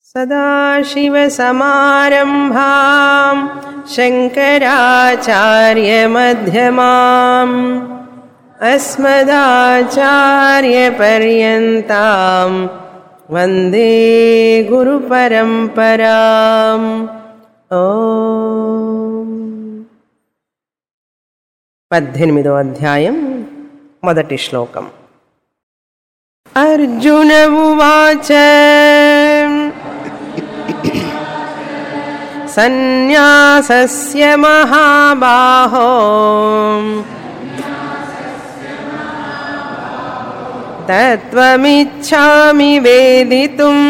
सदाशिवसमारम्भां शङ्कराचार्यमध्यमाम् अस्मदाचार्यपर्यन्तां वन्दे गुरुपरम्पराम् ॐ పద్దెనిమిదో అధ్యాయం మొదటి శ్లోకం అర్జున ఉవాచ సన్యాసస్య మహాబాహో తత్వమిచ్ఛామి వేదితుం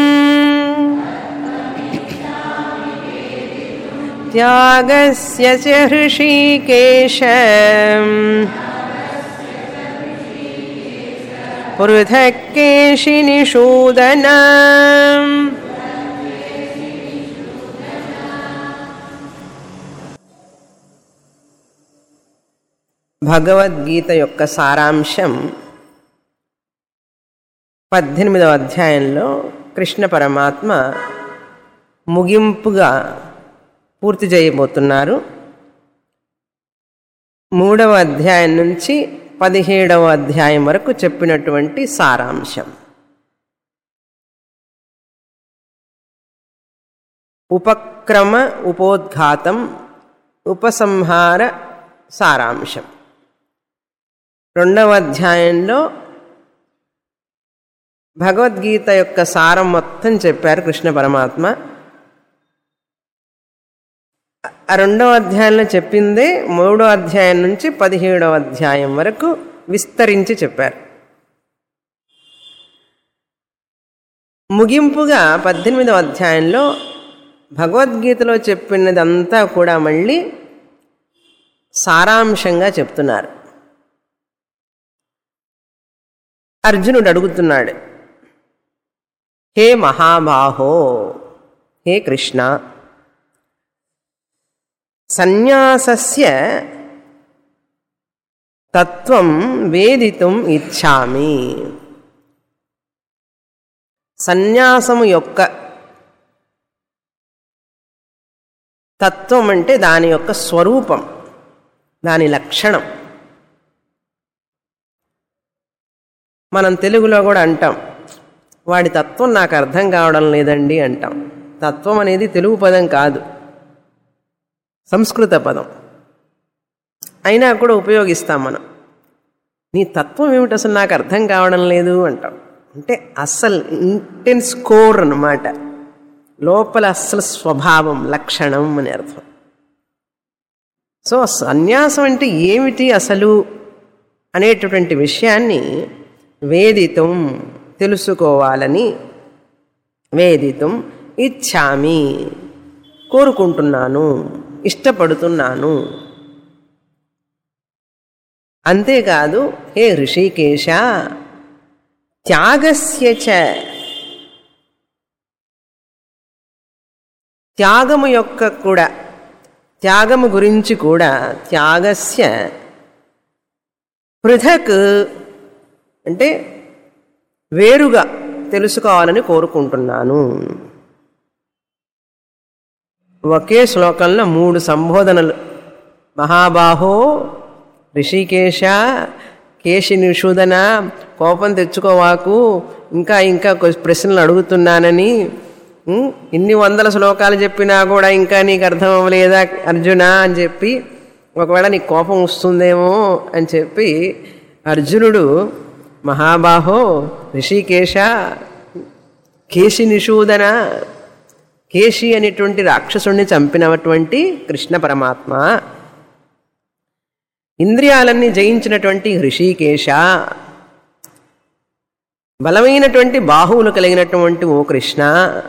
त्यागस्य च हृषीकेश पृथक् केशिनिषूदन భగవద్గీత యొక్క సారాంశం పద్దెనిమిదవ అధ్యాయంలో కృష్ణ పరమాత్మ ముగింపుగా పూర్తి చేయబోతున్నారు మూడవ అధ్యాయం నుంచి పదిహేడవ అధ్యాయం వరకు చెప్పినటువంటి సారాంశం ఉపక్రమ ఉపోద్ఘాతం ఉపసంహార సారాంశం రెండవ అధ్యాయంలో భగవద్గీత యొక్క సారం మొత్తం చెప్పారు కృష్ణ పరమాత్మ ఆ రెండవ అధ్యాయంలో చెప్పిందే మూడో అధ్యాయం నుంచి పదిహేడవ అధ్యాయం వరకు విస్తరించి చెప్పారు ముగింపుగా పద్దెనిమిదవ అధ్యాయంలో భగవద్గీతలో చెప్పినదంతా కూడా మళ్ళీ సారాంశంగా చెప్తున్నారు అర్జునుడు అడుగుతున్నాడు హే మహాబాహో హే కృష్ణ సన్యాసస్య తత్వం వేదితుం ఇచ్చామి సన్యాసము యొక్క తత్వం అంటే దాని యొక్క స్వరూపం దాని లక్షణం మనం తెలుగులో కూడా అంటాం వాడి తత్వం నాకు అర్థం కావడం లేదండి అంటాం తత్వం అనేది తెలుగు పదం కాదు సంస్కృత పదం అయినా కూడా ఉపయోగిస్తాం మనం నీ తత్వం ఏమిటి అసలు నాకు అర్థం కావడం లేదు అంటాం అంటే అస్సలు ఇంటెన్స్ కోర్ అనమాట లోపల అస్సలు స్వభావం లక్షణం అని అర్థం సో సన్యాసం అంటే ఏమిటి అసలు అనేటటువంటి విషయాన్ని వేదితం తెలుసుకోవాలని వేదితం ఇచ్చామి కోరుకుంటున్నాను ఇష్టపడుతున్నాను అంతేకాదు హే ఋషికేశ త్యాగస్య చ త్యాగము యొక్క కూడా త్యాగము గురించి కూడా త్యాగస్య పృథక్ అంటే వేరుగా తెలుసుకోవాలని కోరుకుంటున్నాను ఒకే శ్లోకంలో మూడు సంబోధనలు మహాబాహో ఋషికేశ కేశి నిషూదన కోపం తెచ్చుకోవాకు ఇంకా ఇంకా ప్రశ్నలు అడుగుతున్నానని ఇన్ని వందల శ్లోకాలు చెప్పినా కూడా ఇంకా నీకు అర్థం అవ్వలేదా అర్జున అని చెప్పి ఒకవేళ నీకు కోపం వస్తుందేమో అని చెప్పి అర్జునుడు మహాబాహో ఋషికేశ కేశి నిషూదన కేశి అనేటువంటి రాక్షసుణ్ణి చంపినటువంటి కృష్ణ పరమాత్మ ఇంద్రియాలన్నీ జయించినటువంటి హృషికేశ బలమైనటువంటి బాహువులు కలిగినటువంటి ఓ కృష్ణ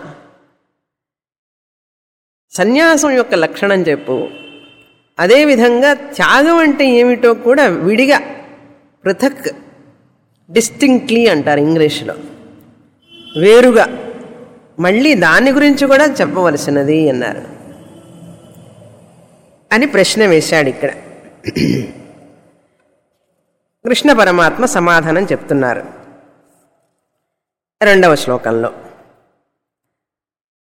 సన్యాసం యొక్క లక్షణం చెప్పు అదేవిధంగా త్యాగం అంటే ఏమిటో కూడా విడిగా పృథక్ డిస్టింక్ట్లీ అంటారు ఇంగ్లీష్లో వేరుగా మళ్ళీ దాని గురించి కూడా చెప్పవలసినది అన్నారు అని ప్రశ్న వేశాడు ఇక్కడ కృష్ణ పరమాత్మ సమాధానం చెప్తున్నారు రెండవ శ్లోకంలో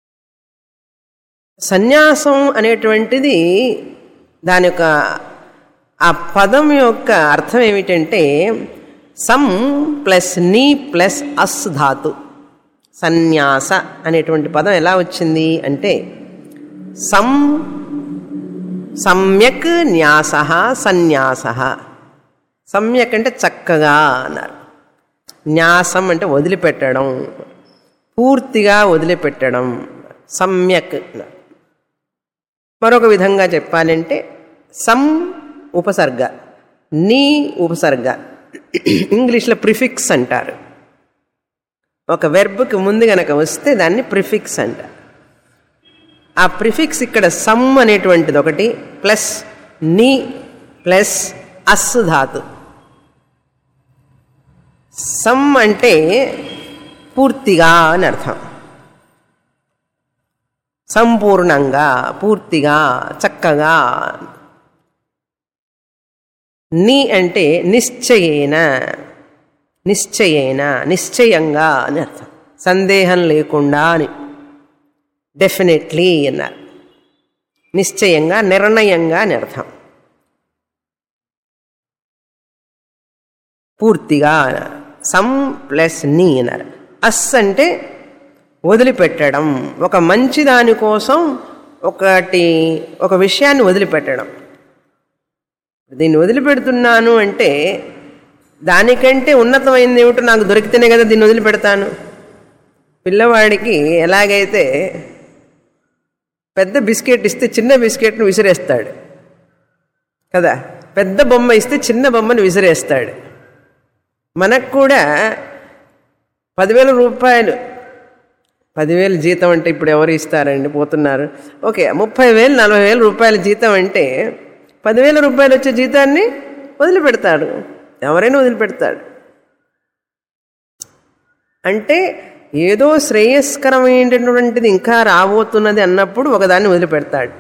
సన్యాసం అనేటువంటిది దాని యొక్క ఆ పదం యొక్క అర్థం ఏమిటంటే సం ప్లస్ నీ ప్లస్ అస్ ధాతు సన్యాస అనేటువంటి పదం ఎలా వచ్చింది అంటే సం సమ్యక్ న్యాస సన్యాస సమ్యక్ అంటే చక్కగా అన్నారు న్యాసం అంటే వదిలిపెట్టడం పూర్తిగా వదిలిపెట్టడం సమ్యక్ అన్నారు. మరొక విధంగా చెప్పాలంటే సం ఉపసర్గ నీ ఉపసర్గ ఇంగ్లీష్లో ప్రిఫిక్స్ అంటారు ఒక వెర్బ్కి ముందు గనక వస్తే దాన్ని ప్రిఫిక్స్ అంటారు ఆ ప్రిఫిక్స్ ఇక్కడ సమ్ అనేటువంటిది ఒకటి ప్లస్ నీ ప్లస్ అస్ ధాతు సమ్ అంటే పూర్తిగా అని అర్థం సంపూర్ణంగా పూర్తిగా చక్కగా నీ అంటే నిశ్చయేన నిశ్చయేన నిశ్చయంగా అని అర్థం సందేహం లేకుండా అని డెఫినెట్లీ అన్నారు నిశ్చయంగా నిర్ణయంగా అని అర్థం పూర్తిగా అన్నారు సమ్ ప్లస్ నీ అన్నారు అస్ అంటే వదిలిపెట్టడం ఒక మంచి దాని కోసం ఒకటి ఒక విషయాన్ని వదిలిపెట్టడం దీన్ని వదిలిపెడుతున్నాను అంటే దానికంటే ఉన్నతమైనది ఏమిటో నాకు దొరికితేనే కదా దీన్ని వదిలిపెడతాను పిల్లవాడికి ఎలాగైతే పెద్ద బిస్కెట్ ఇస్తే చిన్న బిస్కెట్ను విసిరేస్తాడు కదా పెద్ద బొమ్మ ఇస్తే చిన్న బొమ్మను విసిరేస్తాడు మనకు కూడా పదివేల రూపాయలు పదివేలు జీతం అంటే ఇప్పుడు ఎవరు ఇస్తారండి పోతున్నారు ఓకే ముప్పై వేలు నలభై వేల రూపాయల జీతం అంటే పదివేల రూపాయలు వచ్చే జీతాన్ని వదిలిపెడతాడు ఎవరైనా వదిలిపెడతాడు అంటే ఏదో శ్రేయస్కరమైనటువంటిది ఇంకా రాబోతున్నది అన్నప్పుడు ఒకదాన్ని వదిలిపెడతాడు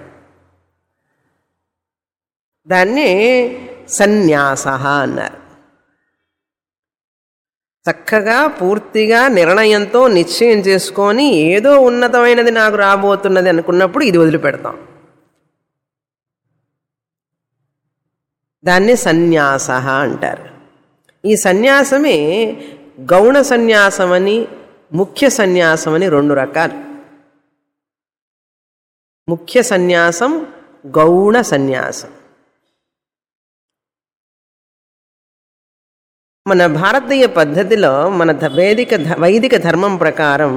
దాన్ని సన్యాస అన్నారు చక్కగా పూర్తిగా నిర్ణయంతో నిశ్చయం చేసుకొని ఏదో ఉన్నతమైనది నాకు రాబోతున్నది అనుకున్నప్పుడు ఇది వదిలిపెడతాం దాన్ని సన్యాస అంటారు ఈ సన్యాసమే గౌణ సన్యాసం అని ముఖ్య సన్యాసం అని రెండు రకాలు ముఖ్య సన్యాసం గౌణ సన్యాసం మన భారతీయ పద్ధతిలో మన ధ- వేదిక ధ- వైదిక ధర్మం ప్రకారం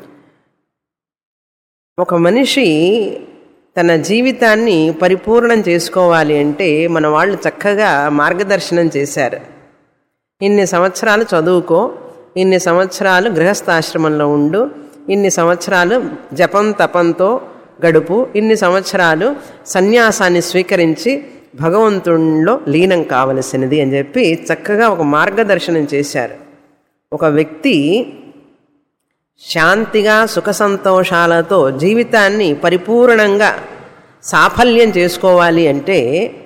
ఒక మనిషి తన జీవితాన్ని పరిపూర్ణం చేసుకోవాలి అంటే మన వాళ్ళు చక్కగా మార్గదర్శనం చేశారు ఇన్ని సంవత్సరాలు చదువుకో ఇన్ని సంవత్సరాలు గృహస్థాశ్రమంలో ఉండు ఇన్ని సంవత్సరాలు జపం తపంతో గడుపు ఇన్ని సంవత్సరాలు సన్యాసాన్ని స్వీకరించి భగవంతునిలో లీనం కావలసినది అని చెప్పి చక్కగా ఒక మార్గదర్శనం చేశారు ఒక వ్యక్తి శాంతిగా సుఖ సంతోషాలతో జీవితాన్ని పరిపూర్ణంగా సాఫల్యం చేసుకోవాలి అంటే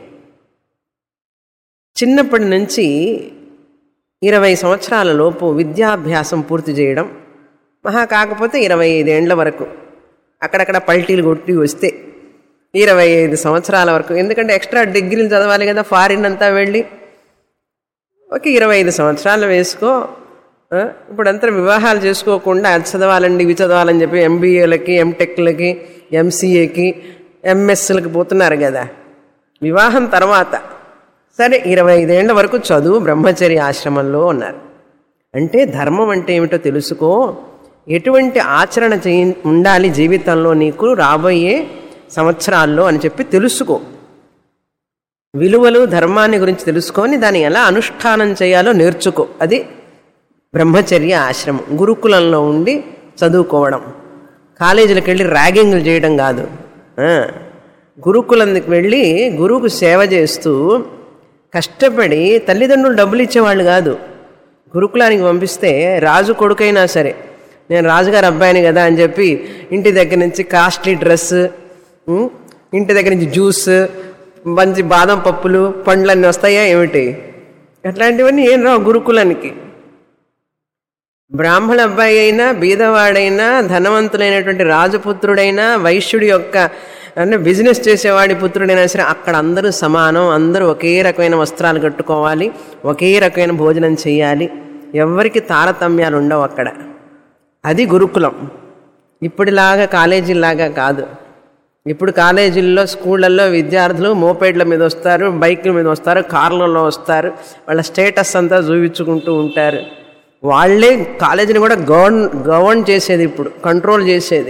చిన్నప్పటి నుంచి ఇరవై సంవత్సరాల లోపు విద్యాభ్యాసం పూర్తి చేయడం మహా కాకపోతే ఇరవై ఐదేండ్ల వరకు అక్కడక్కడ పల్టీలు కొట్టి వస్తే ఇరవై ఐదు సంవత్సరాల వరకు ఎందుకంటే ఎక్స్ట్రా డిగ్రీలు చదవాలి కదా ఫారిన్ అంతా వెళ్ళి ఒక ఇరవై ఐదు సంవత్సరాలు వేసుకో ఆ, ఇప్పుడంతా వివాహాలు చేసుకోకుండా అది చదవాలండి ఇవి చదవాలని చెప్పి ఎంబీఏలకి ఎంటెక్లకి ఎంసీఏకి ఎంఎస్లకి పోతున్నారు కదా వివాహం తర్వాత సరే ఇరవై ఐదేళ్ల వరకు చదువు బ్రహ్మచర్య ఆశ్రమంలో ఉన్నారు అంటే ధర్మం అంటే ఏమిటో తెలుసుకో ఎటువంటి ఆచరణ చేయ ఉండాలి జీవితంలో నీకు రాబోయే సంవత్సరాల్లో అని చెప్పి తెలుసుకో విలువలు ధర్మాన్ని గురించి తెలుసుకొని దాన్ని ఎలా అనుష్ఠానం చేయాలో నేర్చుకో అది బ్రహ్మచర్య ఆశ్రమం గురుకులంలో ఉండి చదువుకోవడం కాలేజీలకు వెళ్ళి ర్యాగింగ్లు చేయడం కాదు ఆ, గురుకులంకి వెళ్ళి గురువుకు సేవ చేస్తూ కష్టపడి తల్లిదండ్రులు డబ్బులు ఇచ్చేవాళ్ళు కాదు గురుకులానికి పంపిస్తే రాజు కొడుకైనా సరే నేను రాజుగారి అబ్బాయిని కదా అని చెప్పి ఇంటి దగ్గర నుంచి కాస్ట్లీ డ్రెస్ ఉమ్, ఇంటి దగ్గర నుంచి జ్యూస్ మంచి బాదం పప్పులు పండ్లన్నీ వస్తాయా ఏమిటి అట్లాంటివన్నీ ఏం రావు గురుకులానికి బ్రాహ్మణ అబ్బాయి అయినా బీదవాడైనా ధనవంతులైనటువంటి రాజపుత్రుడైనా వైశ్యుడి యొక్క అంటే బిజినెస్ చేసేవాడి పుత్రుడైనా సరే అక్కడ అందరూ సమానం అందరూ ఒకే రకమైన వస్త్రాలు కట్టుకోవాలి ఒకే రకమైన భోజనం చేయాలి ఎవరికి తారతమ్యాలు ఉండవు అక్కడ అది గురుకులం ఇప్పటిలాగా కాలేజీలాగా కాదు ఇప్పుడు కాలేజీల్లో స్కూళ్ళల్లో విద్యార్థులు మోపేడ్ల మీద వస్తారు బైకుల మీద వస్తారు కార్లలో వస్తారు వాళ్ళ స్టేటస్ అంతా చూపించుకుంటూ ఉంటారు వాళ్ళే కాలేజీని కూడా గవర్న్ గవర్న్ చేసేది ఇప్పుడు కంట్రోల్ చేసేది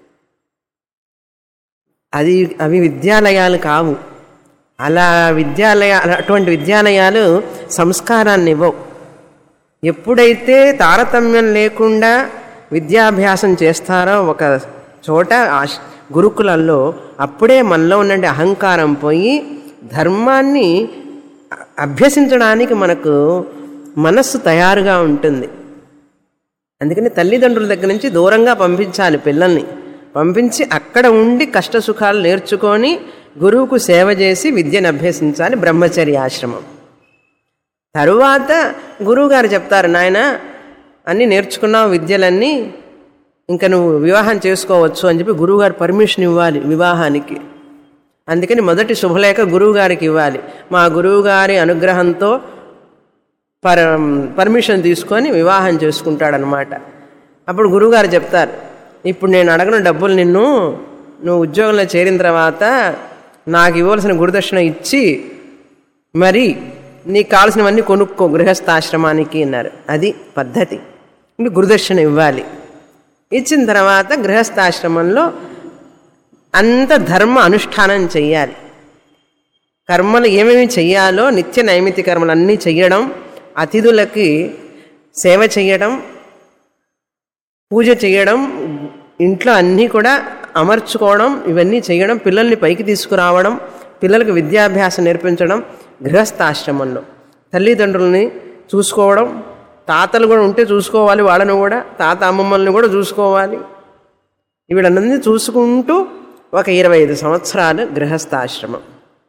అది అవి విద్యాలయాలు కావు అలా విద్యాలయ అటువంటి విద్యాలయాలు సంస్కారాన్ని ఇవ్వవు ఎప్పుడైతే తారతమ్యం లేకుండా విద్యాభ్యాసం చేస్తారో ఒక చోట ఆశ్- గురుకులంలో అప్పుడే మనలో ఉన్నటువంటి అహంకారం పోయి ధర్మాన్ని అభ్యసించడానికి మనకు మనస్సు తయారుగా ఉంటుంది అందుకని తల్లిదండ్రుల దగ్గర నుంచి దూరంగా పంపించాలి పిల్లల్ని పంపించి అక్కడ ఉండి కష్ట సుఖాలు నేర్చుకొని గురువుకు సేవ చేసి విద్యను అభ్యసించాలి బ్రహ్మచర్య ఆశ్రమం తరువాత గురువుగారు చెప్తారు నాయన అన్నీ నేర్చుకున్నావు విద్యలన్నీ ఇంకా నువ్వు వివాహం చేసుకోవచ్చు అని చెప్పి గురువుగారు పర్మిషన్ ఇవ్వాలి వివాహానికి అందుకని మొదటి శుభలేఖ గురువుగారికి ఇవ్వాలి మా గురువుగారి అనుగ్రహంతో పర్ పర్మిషన్ తీసుకొని వివాహం చేసుకుంటాడనమాట అప్పుడు గురువుగారు చెప్తారు ఇప్పుడు నేను అడగను డబ్బులు నిన్ను నువ్వు ఉద్యోగంలో చేరిన తర్వాత నాకు ఇవ్వాల్సిన గురుదక్షిణ ఇచ్చి మరి నీకు కావాల్సినవన్నీ కొనుక్కో గృహస్థాశ్రమానికి అన్నారు అది పద్ధతి ఇప్పుడు గురుదక్షిణ ఇవ్వాలి ఇచ్చిన తర్వాత గృహస్థాశ్రమంలో అంత ధర్మ అనుష్ఠానం చెయ్యాలి కర్మలు ఏమేమి చెయ్యాలో నిత్య నైమితి కర్మలు అన్నీ చెయ్యడం అతిథులకి సేవ చేయడం పూజ చేయడం ఇంట్లో అన్నీ కూడా అమర్చుకోవడం ఇవన్నీ చేయడం పిల్లల్ని పైకి తీసుకురావడం పిల్లలకు విద్యాభ్యాసం నేర్పించడం గృహస్థాశ్రమంలో తల్లిదండ్రుల్ని చూసుకోవడం తాతలు కూడా ఉంటే చూసుకోవాలి వాళ్ళని కూడా తాత అమ్మమ్మల్ని కూడా చూసుకోవాలి వీళ్ళన్నీ చూసుకుంటూ ఒక ఇరవై ఐదు సంవత్సరాలు గృహస్థాశ్రమం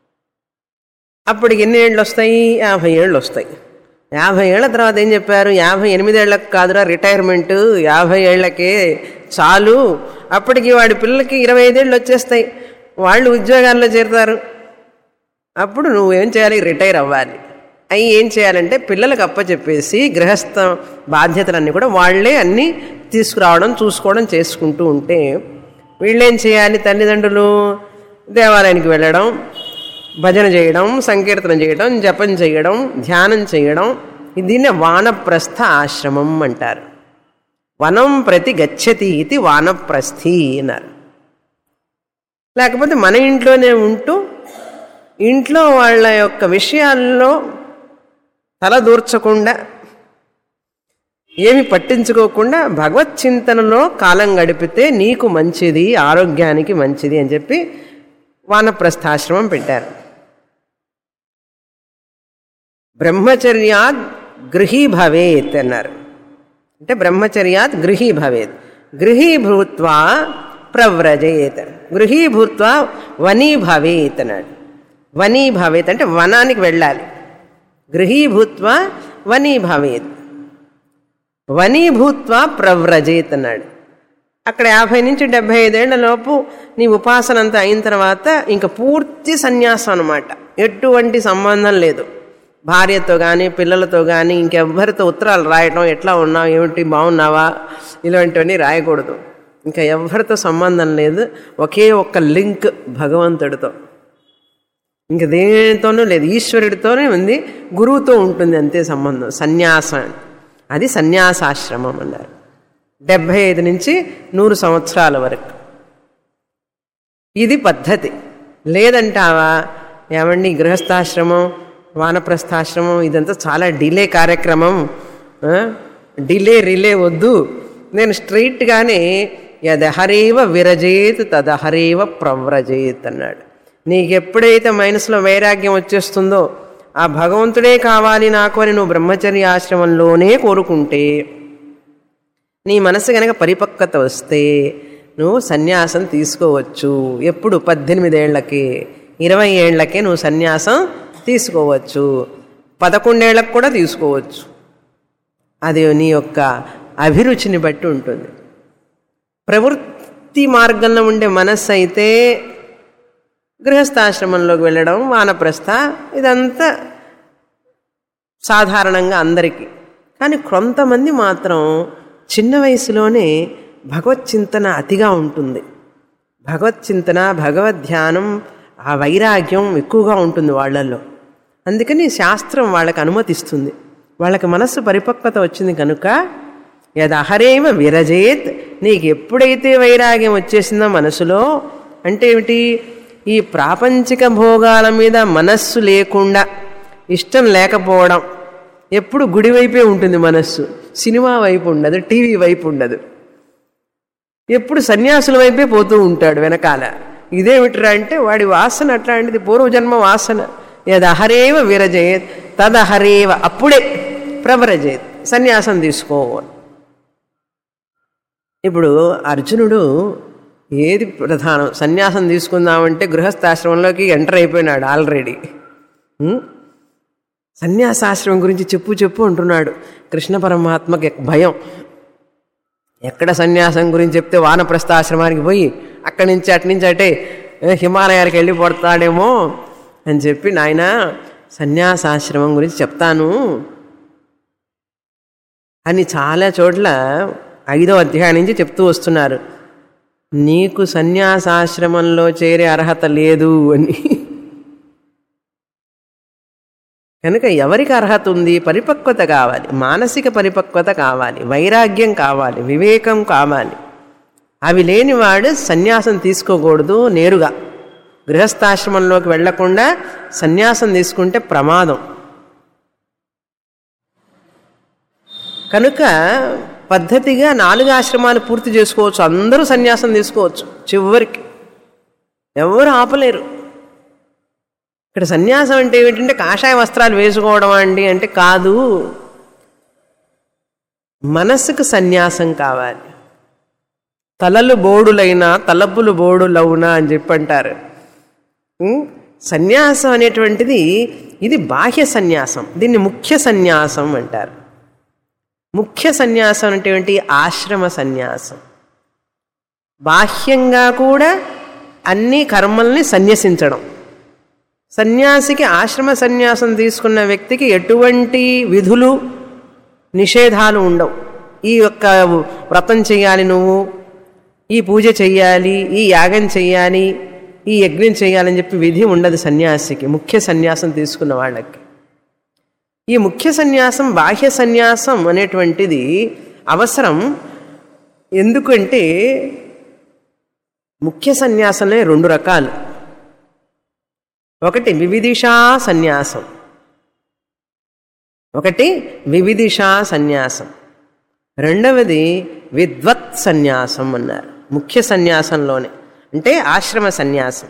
అప్పటికి ఎన్ని ఏళ్ళు వస్తాయి యాభై ఏళ్ళు వస్తాయి యాభై ఏళ్ల తర్వాత ఏం చెప్పారు యాభై ఎనిమిదేళ్లకు కాదురా రిటైర్మెంట్ యాభై ఏళ్లకే చాలు అప్పటికి వాడి పిల్లలకి ఇరవై ఐదేళ్ళు వచ్చేస్తాయి వాళ్ళు ఉద్యోగాల్లో చేరుతారు అప్పుడు నువ్వేం చేయాలి రిటైర్ అవ్వాలి అవి ఏం చేయాలంటే పిల్లలకు అప్పచెప్పేసి గృహస్థ బాధ్యతలన్నీ కూడా వాళ్ళే అన్నీ తీసుకురావడం చూసుకోవడం చేసుకుంటూ ఉంటే వీళ్ళేం చేయాలి తల్లిదండ్రులు దేవాలయానికి వెళ్ళడం భజన చేయడం సంకీర్తనం చేయడం జపం చేయడం ధ్యానం చేయడం దీన్ని వానప్రస్థ ఆశ్రమం అంటారు వనం ప్రతి గచ్చతి ఇది వానప్రస్థి అన్నారు లేకపోతే మన ఇంట్లోనే ఉంటూ ఇంట్లో వాళ్ళ యొక్క విషయాల్లో తలదూర్చకుండా ఏమి పట్టించుకోకుండా భగవత్ చింతనలో కాలం గడిపితే నీకు మంచిది ఆరోగ్యానికి మంచిది అని చెప్పి వానప్రస్థాశ్రమం పెట్టారు బ్రహ్మచర్యాత్ గృహీ భవేత్ అన్నారు అంటే బ్రహ్మచర్యాత్ గృహీ భవేత్ గృహీ భూత్వా ప్రవ్రజేత్ గృహీ భూత్వా వనీ భవేత్ అన్నాడు వనీ భవేత్ అంటే వనానికి వెళ్ళాలి గృహీ భూత్వా వనీ భవేత్ వనీ భూత్వా ప్రవ్రజేత్ అన్నాడు అక్కడ యాభై నుంచి డెబ్భై ఐదేళ్ల లోపు నీ ఉపాసన అంతా అయిన తర్వాత ఇంకా పూర్తి సన్యాసం అనమాట ఎటువంటి సంబంధం లేదు భార్యతో కానీ పిల్లలతో కానీ ఇంకెవ్వరితో ఉత్తరాలు రాయటం ఎట్లా ఉన్నావు ఏమిటి బాగున్నావా ఇలాంటివన్నీ రాయకూడదు ఇంకా ఎవరితో సంబంధం లేదు ఒకే ఒక్క లింక్ భగవంతుడితో ఇంక దేనితోనూ లేదు ఈశ్వరుడితోనే ఉంది గురువుతో ఉంటుంది అంతే సంబంధం సన్యాసం అది సన్యాసాశ్రమం అన్నారు డెబ్భై ఐదు నుంచి నూరు సంవత్సరాల వరకు ఇది పద్ధతి లేదంటావా ఏమండి గృహస్థాశ్రమం వానప్రస్థాశ్రమం ఇదంతా చాలా డిలే కార్యక్రమం ఆ? డిలే రిలే వద్దు నేను స్ట్రైట్గానే యదహరేవ విరజేత్ తదహరేవ ప్రవ్రజేత్ అన్నాడు నీకు ఎప్పుడైతే మనసులో వైరాగ్యం వచ్చేస్తుందో ఆ భగవంతుడే కావాలి నాకు అని నువ్వు బ్రహ్మచర్య ఆశ్రమంలోనే కోరుకుంటే నీ మనసు కనుక పరిపక్వత వస్తే నువ్వు సన్యాసం తీసుకోవచ్చు ఎప్పుడు పద్దెనిమిదేళ్లకి ఇరవై ఏళ్లకే నువ్వు సన్యాసం తీసుకోవచ్చు పదకొండేళ్లకు కూడా తీసుకోవచ్చు అది నీ యొక్క అభిరుచిని బట్టి ఉంటుంది ప్రవృత్తి మార్గంలో ఉండే మనస్సు అయితే గృహస్థాశ్రమంలోకి వెళ్ళడం వానప్రస్థ ఇదంతా సాధారణంగా అందరికీ కానీ కొంతమంది మాత్రం చిన్న వయసులోనే భగవత్ చింతన అతిగా ఉంటుంది భగవత్ చింతన భగవద్ ధ్యానం ఆ వైరాగ్యం ఎక్కువగా ఉంటుంది వాళ్ళల్లో అందుకని శాస్త్రం వాళ్ళకి అనుమతిస్తుంది వాళ్ళకి మనస్సు పరిపక్వత వచ్చింది కనుక యదహరేమ విరజేత్ నీకు ఎప్పుడైతే వైరాగ్యం వచ్చేసిందో మనసులో అంటే ఏమిటి ఈ ప్రాపంచిక భోగాల మీద మనస్సు లేకుండా ఇష్టం లేకపోవడం ఎప్పుడు గుడి వైపే ఉంటుంది మనస్సు సినిమా వైపు ఉండదు టీవీ వైపు ఉండదు ఎప్పుడు సన్యాసుల వైపే పోతూ ఉంటాడు వెనకాల ఇదేమిట్రా అంటే వాడి వాసన అట్లాంటిది పూర్వజన్మ వాసన యదహరేవ విరజేత్ తదహరేవ అప్పుడే ప్రవరజేత్ సన్యాసం తీసుకో ఇప్పుడు అర్జునుడు ఏది ప్రధానం సన్యాసం తీసుకుందామంటే గృహస్థాశ్రమంలోకి ఎంటర్ అయిపోయినాడు ఆల్రెడీ ఉం? సన్యాసాశ్రమం గురించి చెప్పు చెప్పు అంటున్నాడు కృష్ణ పరమాత్మకి భయం ఎక్కడ సన్యాసం గురించి చెప్తే వానప్రస్థాశ్రమానికి పోయి అక్కడి నుంచి అటు నుంచి అటే ఏ, హిమాలయాలకు వెళ్ళి పడతాడేమో అని చెప్పి నాయన సన్యాసాశ్రమం గురించి చెప్తాను అని చాలా చోట్ల ఐదో అధ్యాయం నుంచి చెప్తూ వస్తున్నారు నీకు సన్యాసాశ్రమంలో చేరే అర్హత లేదు అని కనుక ఎవరికి అర్హత ఉంది పరిపక్వత కావాలి మానసిక పరిపక్వత కావాలి వైరాగ్యం కావాలి వివేకం కావాలి అవి లేనివాడు సన్యాసం తీసుకోకూడదు నేరుగా గృహస్థాశ్రమంలోకి వెళ్లకుండా సన్యాసం తీసుకుంటే ప్రమాదం కనుక పద్ధతిగా నాలుగు ఆశ్రమాలు పూర్తి చేసుకోవచ్చు అందరూ సన్యాసం తీసుకోవచ్చు చివరికి ఎవరు ఆపలేరు ఇక్కడ సన్యాసం అంటే ఏమిటంటే కాషాయ వస్త్రాలు వేసుకోవడం అండి అంటే కాదు మనస్సుకు సన్యాసం కావాలి తలలు బోడులైనా తలపులు బోడులవునా అని చెప్పి అంటారు ఉం? సన్యాసం అనేటువంటిది ఇది బాహ్య సన్యాసం దీన్ని ముఖ్య సన్యాసం అంటారు ముఖ్య సన్యాసం అంటే ఏంటి ఆశ్రమ సన్యాసం బాహ్యంగా కూడా అన్ని కర్మల్ని సన్యసించడం సన్యాసికి ఆశ్రమ సన్యాసం తీసుకున్న వ్యక్తికి ఎటువంటి విధులు నిషేధాలు ఉండవు ఈ యొక్క వ్రతం చేయాలి నువ్వు ఈ పూజ చెయ్యాలి ఈ యాగం చెయ్యాలి ఈ యజ్ఞం చేయాలని చెప్పి విధి ఉండదు సన్యాసికి ముఖ్య సన్యాసం తీసుకున్న వాళ్ళకి ఈ ముఖ్య సన్యాసం బాహ్య సన్యాసం అనేటువంటిది అవసరం ఎందుకంటే ముఖ్య సన్యాసంలో రెండు రకాలు ఒకటి వివిధిషా సన్యాసం ఒకటి వివిధిషా సన్యాసం రెండవది విద్వత్ సన్యాసం అన్నారు ముఖ్య సన్యాసంలోనే అంటే ఆశ్రమ సన్యాసం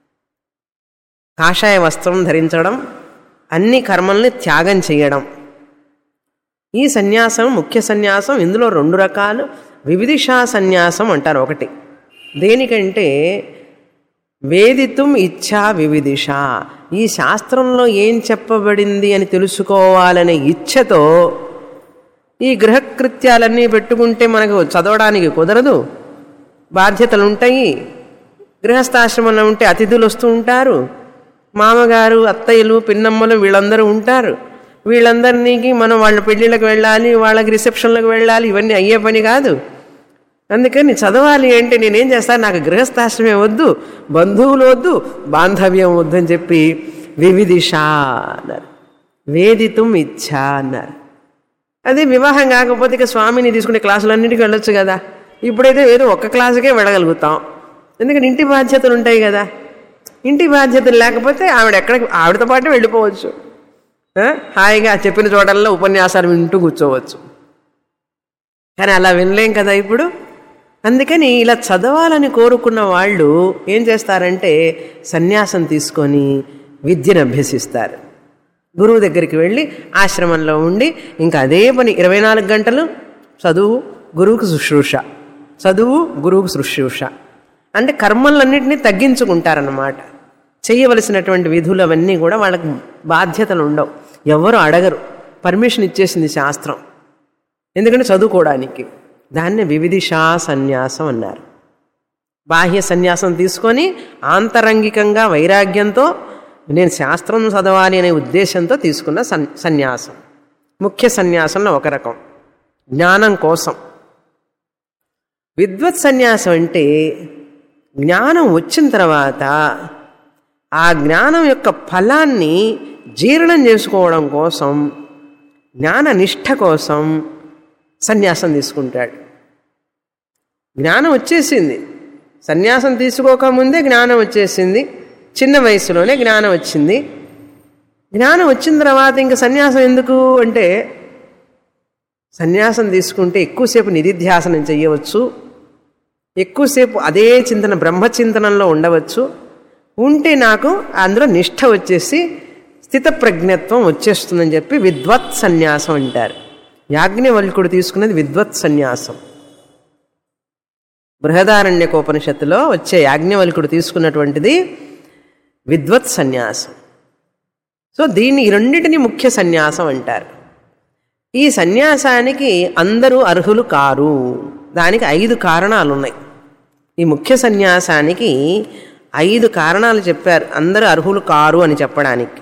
కాషాయ వస్త్రం ధరించడం అన్ని కర్మల్ని త్యాగం చేయడం ఈ సన్యాసం ముఖ్య సన్యాసం ఇందులో రెండు రకాలు వివిధిషా సన్యాసం అంటారు ఒకటి దేనికంటే వేదితుం ఇచ్ఛా వివిధిష ఈ శాస్త్రంలో ఏం చెప్పబడింది అని తెలుసుకోవాలనే ఇచ్ఛతో ఈ గృహకృత్యాలన్నీ పెట్టుకుంటే మనకు చదవడానికి కుదరదు బాధ్యతలు ఉంటాయి గృహస్థాశ్రమంలో ఉంటే అతిథులు వస్తూ ఉంటారు మామగారు అత్తయ్యలు పిన్నమ్మలు వీళ్ళందరూ ఉంటారు వీళ్ళందరినీకి మనం వాళ్ళ పెళ్ళిళ్ళకి వెళ్ళాలి వాళ్ళకి రిసెప్షన్లకు వెళ్ళాలి ఇవన్నీ అయ్యే పని కాదు అందుకని చదవాలి అంటే నేనేం చేస్తాను నాకు గృహస్థాశ్రమే వద్దు బంధువులు వద్దు బాంధవ్యం వద్దు అని చెప్పి వివిధిష అన్నారు వేదితం ఇచ్ఛ అన్నారు అదే వివాహం కాకపోతే ఇక స్వామిని తీసుకునే క్లాసులన్నిటికీ వెళ్ళొచ్చు కదా ఇప్పుడైతే ఏదో ఒక్క క్లాసుకే వెళ్ళగలుగుతాం ఎందుకంటే ఇంటి బాధ్యతలు ఉంటాయి కదా ఇంటి బాధ్యతలు లేకపోతే ఆవిడ ఎక్కడ ఆవిడతో పాటు వెళ్ళిపోవచ్చు ఆ? హాయిగా చెప్పిన చోటల్లో ఉపన్యాసాలు వింటూ కూర్చోవచ్చు కానీ అలా వినలేం కదా ఇప్పుడు అందుకని ఇలా చదవాలని కోరుకున్న వాళ్ళు ఏం చేస్తారంటే సన్యాసం తీసుకొని విద్యను అభ్యసిస్తారు గురువు దగ్గరికి వెళ్ళి ఆశ్రమంలో ఉండి ఇంకా అదే పని ఇరవై నాలుగు గంటలు చదువు గురువుకు శుశ్రూష చదువు గురువుకు శుశ్రూష అంటే కర్మలన్నింటినీ తగ్గించుకుంటారన్నమాట చేయవలసినటువంటి విధులు అవన్నీ కూడా వాళ్ళకి బాధ్యతలు ఉండవు ఎవరు అడగరు పర్మిషన్ ఇచ్చేసింది శాస్త్రం ఎందుకంటే చదువుకోవడానికి దాన్ని వివిధిషా సన్యాసం అన్నారు బాహ్య సన్యాసం తీసుకొని ఆంతరంగికంగా వైరాగ్యంతో నేను శాస్త్రం చదవాలి అనే ఉద్దేశంతో తీసుకున్న సన్ సన్యాసం ముఖ్య సన్యాసంలో ఒక రకం జ్ఞానం కోసం విద్వత్ సన్యాసం అంటే జ్ఞానం వచ్చిన తర్వాత ఆ జ్ఞానం యొక్క ఫలాన్ని జీర్ణం చేసుకోవడం కోసం జ్ఞాన నిష్ఠ కోసం సన్యాసం తీసుకుంటాడు జ్ఞానం వచ్చేసింది సన్యాసం తీసుకోకముందే జ్ఞానం వచ్చేసింది చిన్న వయసులోనే జ్ఞానం వచ్చింది జ్ఞానం వచ్చిన తర్వాత ఇంకా సన్యాసం ఎందుకు అంటే సన్యాసం తీసుకుంటే ఎక్కువసేపు నిధిధ్యాసనం చేయవచ్చు ఎక్కువసేపు అదే చింతన బ్రహ్మచింతనంలో ఉండవచ్చు ఉంటే నాకు అందులో నిష్ఠ వచ్చేసి స్థితప్రజ్ఞత్వం వచ్చేస్తుందని చెప్పి విద్వత్ సన్యాసం అంటారు యాజ్ఞవల్కుడు తీసుకున్నది విద్వత్ సన్యాసం బృహదారణ్యకోపనిషత్తులో వచ్చే యాజ్ఞవల్కుడు తీసుకున్నటువంటిది విద్వత్ సన్యాసం సో దీన్ని ఈ రెండింటిని ముఖ్య సన్యాసం అంటారు ఈ సన్యాసానికి అందరూ అర్హులు కారు దానికి ఐదు కారణాలు ఉన్నాయి ఈ ముఖ్య సన్యాసానికి ఐదు కారణాలు చెప్పారు అందరూ అర్హులు కారు అని చెప్పడానికి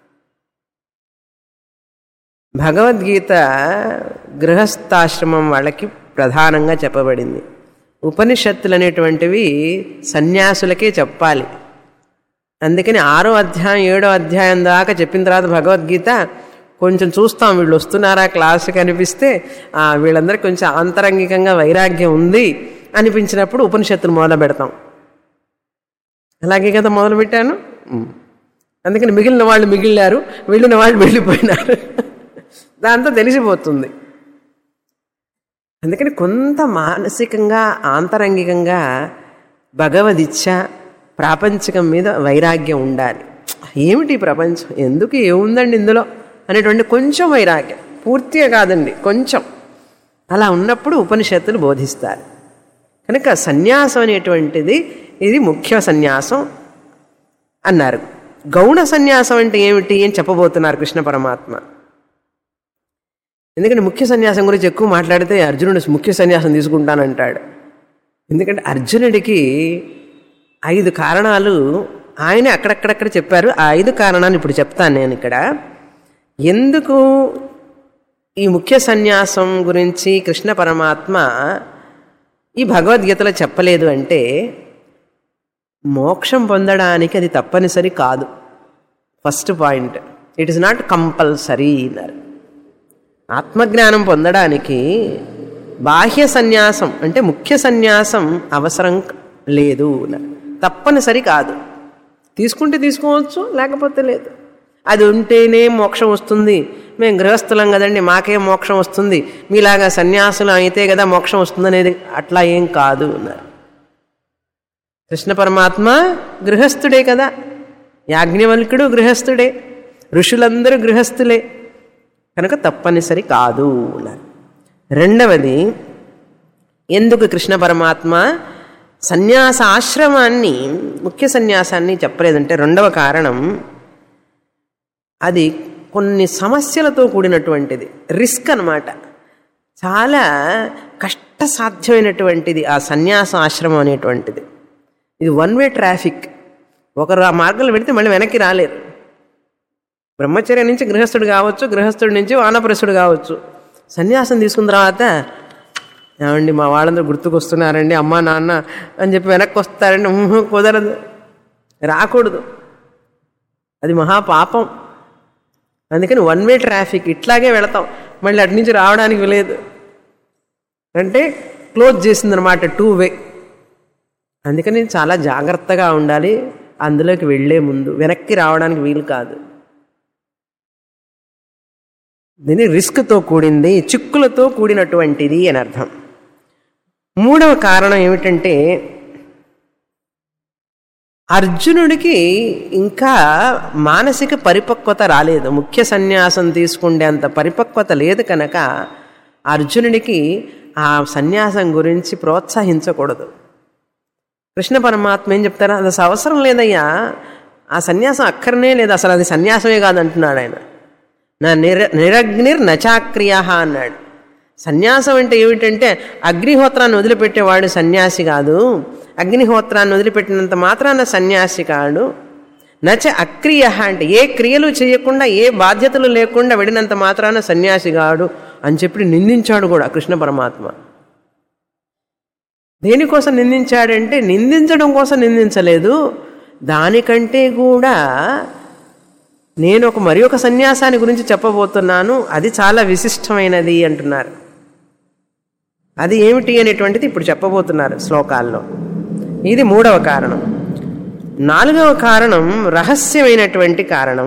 భగవద్గీత గృహస్థాశ్రమం వాళ్ళకి ప్రధానంగా చెప్పబడింది ఉపనిషత్తులు అనేటువంటివి సన్యాసులకే చెప్పాలి అందుకని ఆరో అధ్యాయం ఏడో అధ్యాయం దాకా చెప్పిన తర్వాత భగవద్గీత కొంచెం చూస్తాం వీళ్ళు వస్తున్నారా క్లాస్కి అనిపిస్తే ఆ, వీళ్ళందరికీ కొంచెం ఆంతరంగికంగా వైరాగ్యం ఉంది అనిపించినప్పుడు ఉపనిషత్తులు మొదలు పెడతాం అలాగే కదా మొదలు పెట్టాను ఉమ్. అందుకని మిగిలిన వాళ్ళు మిగిలినారు వెళ్ళిన వాళ్ళు వెళ్ళిపోయినారు దాంతో తెలిసిపోతుంది అందుకని కొంత మానసికంగా ఆంతరంగికంగా భగవదిచ్ఛ ప్రాపంచికం మీద వైరాగ్యం ఉండాలి ఏమిటి ఈ ప్రపంచం ఎందుకు ఏముందండి ఇందులో అనేటువంటి కొంచెం వైరాగ్యం పూర్తిగా కాదండి కొంచెం అలా ఉన్నప్పుడు ఉపనిషత్తులు బోధిస్తారు కనుక సన్యాసం అనేటువంటిది ఇది ముఖ్య సన్యాసం అన్నారు గౌణ సన్యాసం అంటే ఏమిటి అని చెప్పబోతున్నారు కృష్ణ పరమాత్మ ఎందుకంటే ముఖ్య సన్యాసం గురించి ఎక్కువ మాట్లాడితే అర్జునుడు ముఖ్య సన్యాసం తీసుకుంటానంటాడు ఎందుకంటే అర్జునుడికి ఐదు కారణాలు ఆయన అక్కడక్కడక్కడ చెప్పారు ఆ ఐదు కారణాలు ఇప్పుడు చెప్తాను నేను ఇక్కడ ఎందుకు ఈ ముఖ్య సన్యాసం గురించి కృష్ణ పరమాత్మ ఈ భగవద్గీతలో చెప్పలేదు అంటే మోక్షం పొందడానికి అది తప్పనిసరి కాదు first point it is not compulsory అన్నారు ఆత్మజ్ఞానం పొందడానికి బాహ్య సన్యాసం అంటే ముఖ్య సన్యాసం అవసరం లేదు అన్నారు. తప్పనిసరి కాదు తీసుకుంటే తీసుకోవచ్చు లేకపోతే లేదు అది ఉంటేనే మోక్షం వస్తుంది మేము గృహస్థులం కదండి మాకే మోక్షం వస్తుంది మీలాగా సన్యాసులు అయితే కదా మోక్షం వస్తుంది అనేది అట్లా ఏం కాదు అన్నారు కృష్ణ పరమాత్మ గృహస్థుడే కదా యాజ్ఞవల్కుడు గృహస్థుడే ఋషులందరూ గృహస్థులే కనుక తప్పనిసరి కాదు అన్నారు రెండవది ఎందుకు కృష్ణ పరమాత్మ సన్యాస ఆశ్రమాన్ని ముఖ్య సన్యాసాన్ని చెప్పలేదంటే రెండవ కారణం అది కొన్ని సమస్యలతో కూడినటువంటిది రిస్క్ అన్నమాట చాలా కష్టసాధ్యమైనటువంటిది ఆ సన్యాస ఆశ్రమం అనేటువంటిది ఇది వన్ వే ట్రాఫిక్ ఒకరు ఆ మార్గంలో పెడితే మళ్ళీ వెనక్కి రాలేరు బ్రహ్మచర్య నుంచి గృహస్థుడు కావచ్చు గృహస్థుడి నుంచి వానప్రసుడు కావచ్చు సన్యాసం తీసుకున్న తర్వాత ఏమండి మా వాళ్ళందరూ గుర్తుకొస్తున్నారండి అమ్మా నాన్న అని చెప్పి వెనక్కి వస్తారండి ఉహు, కుదరదు రాకూడదు అది మహాపాపం అందుకని వన్ వే ట్రాఫిక్ ఇట్లాగే వెళతాం మళ్ళీ అటు నుంచి రావడానికి లేదు అంటే క్లోజ్ చేసిందనమాట టూ వే అందుకని చాలా జాగ్రత్తగా ఉండాలి అందులోకి వెళ్ళే ముందు వెనక్కి రావడానికి వీలు కాదు దీని రిస్క్తో కూడింది చిక్కులతో కూడినటువంటిది అని అర్థం మూడవ కారణం ఏమిటంటే అర్జునుడికి ఇంకా మానసిక పరిపక్వత రాలేదు ముఖ్య సన్యాసం తీసుకుండేంత పరిపక్వత లేదు కనుక అర్జునుడికి ఆ సన్యాసం గురించి ప్రోత్సహించకూడదు కృష్ణ పరమాత్మ ఏం చెప్తారా అది అసలు అవసరం లేదయ్యా ఆ సన్యాసం అక్కరనే లేదు అసలు అది సన్యాసమే కాదంటున్నాడు ఆయన నా నిర నిరగ్నిర్ నచాక్రియ అన్నాడు సన్యాసం అంటే ఏమిటంటే అగ్నిహోత్రాన్ని వదిలిపెట్టేవాడు సన్యాసి కాదు అగ్నిహోత్రాన్ని వదిలిపెట్టినంత మాత్రాన సన్యాసి కాడు నచ అక్రియ అంటే ఏ క్రియలు చేయకుండా ఏ బాధ్యతలు లేకుండా వెళ్ళినంత మాత్రాన సన్యాసి కాడు అని చెప్పి నిందించాడు కూడా కృష్ణ పరమాత్మ దేనికోసం నిందించాడంటే నిందించడం కోసం నిందించలేదు దానికంటే కూడా నేను ఒక మరి ఒక సన్యాసాన్ని గురించి చెప్పబోతున్నాను అది చాలా విశిష్టమైనది అంటున్నారు అది ఏమిటి అనేటువంటిది ఇప్పుడు చెప్పబోతున్నారు శ్లోకాల్లో ఇది మూడవ కారణం నాలుగవ కారణం రహస్యమైనటువంటి కారణం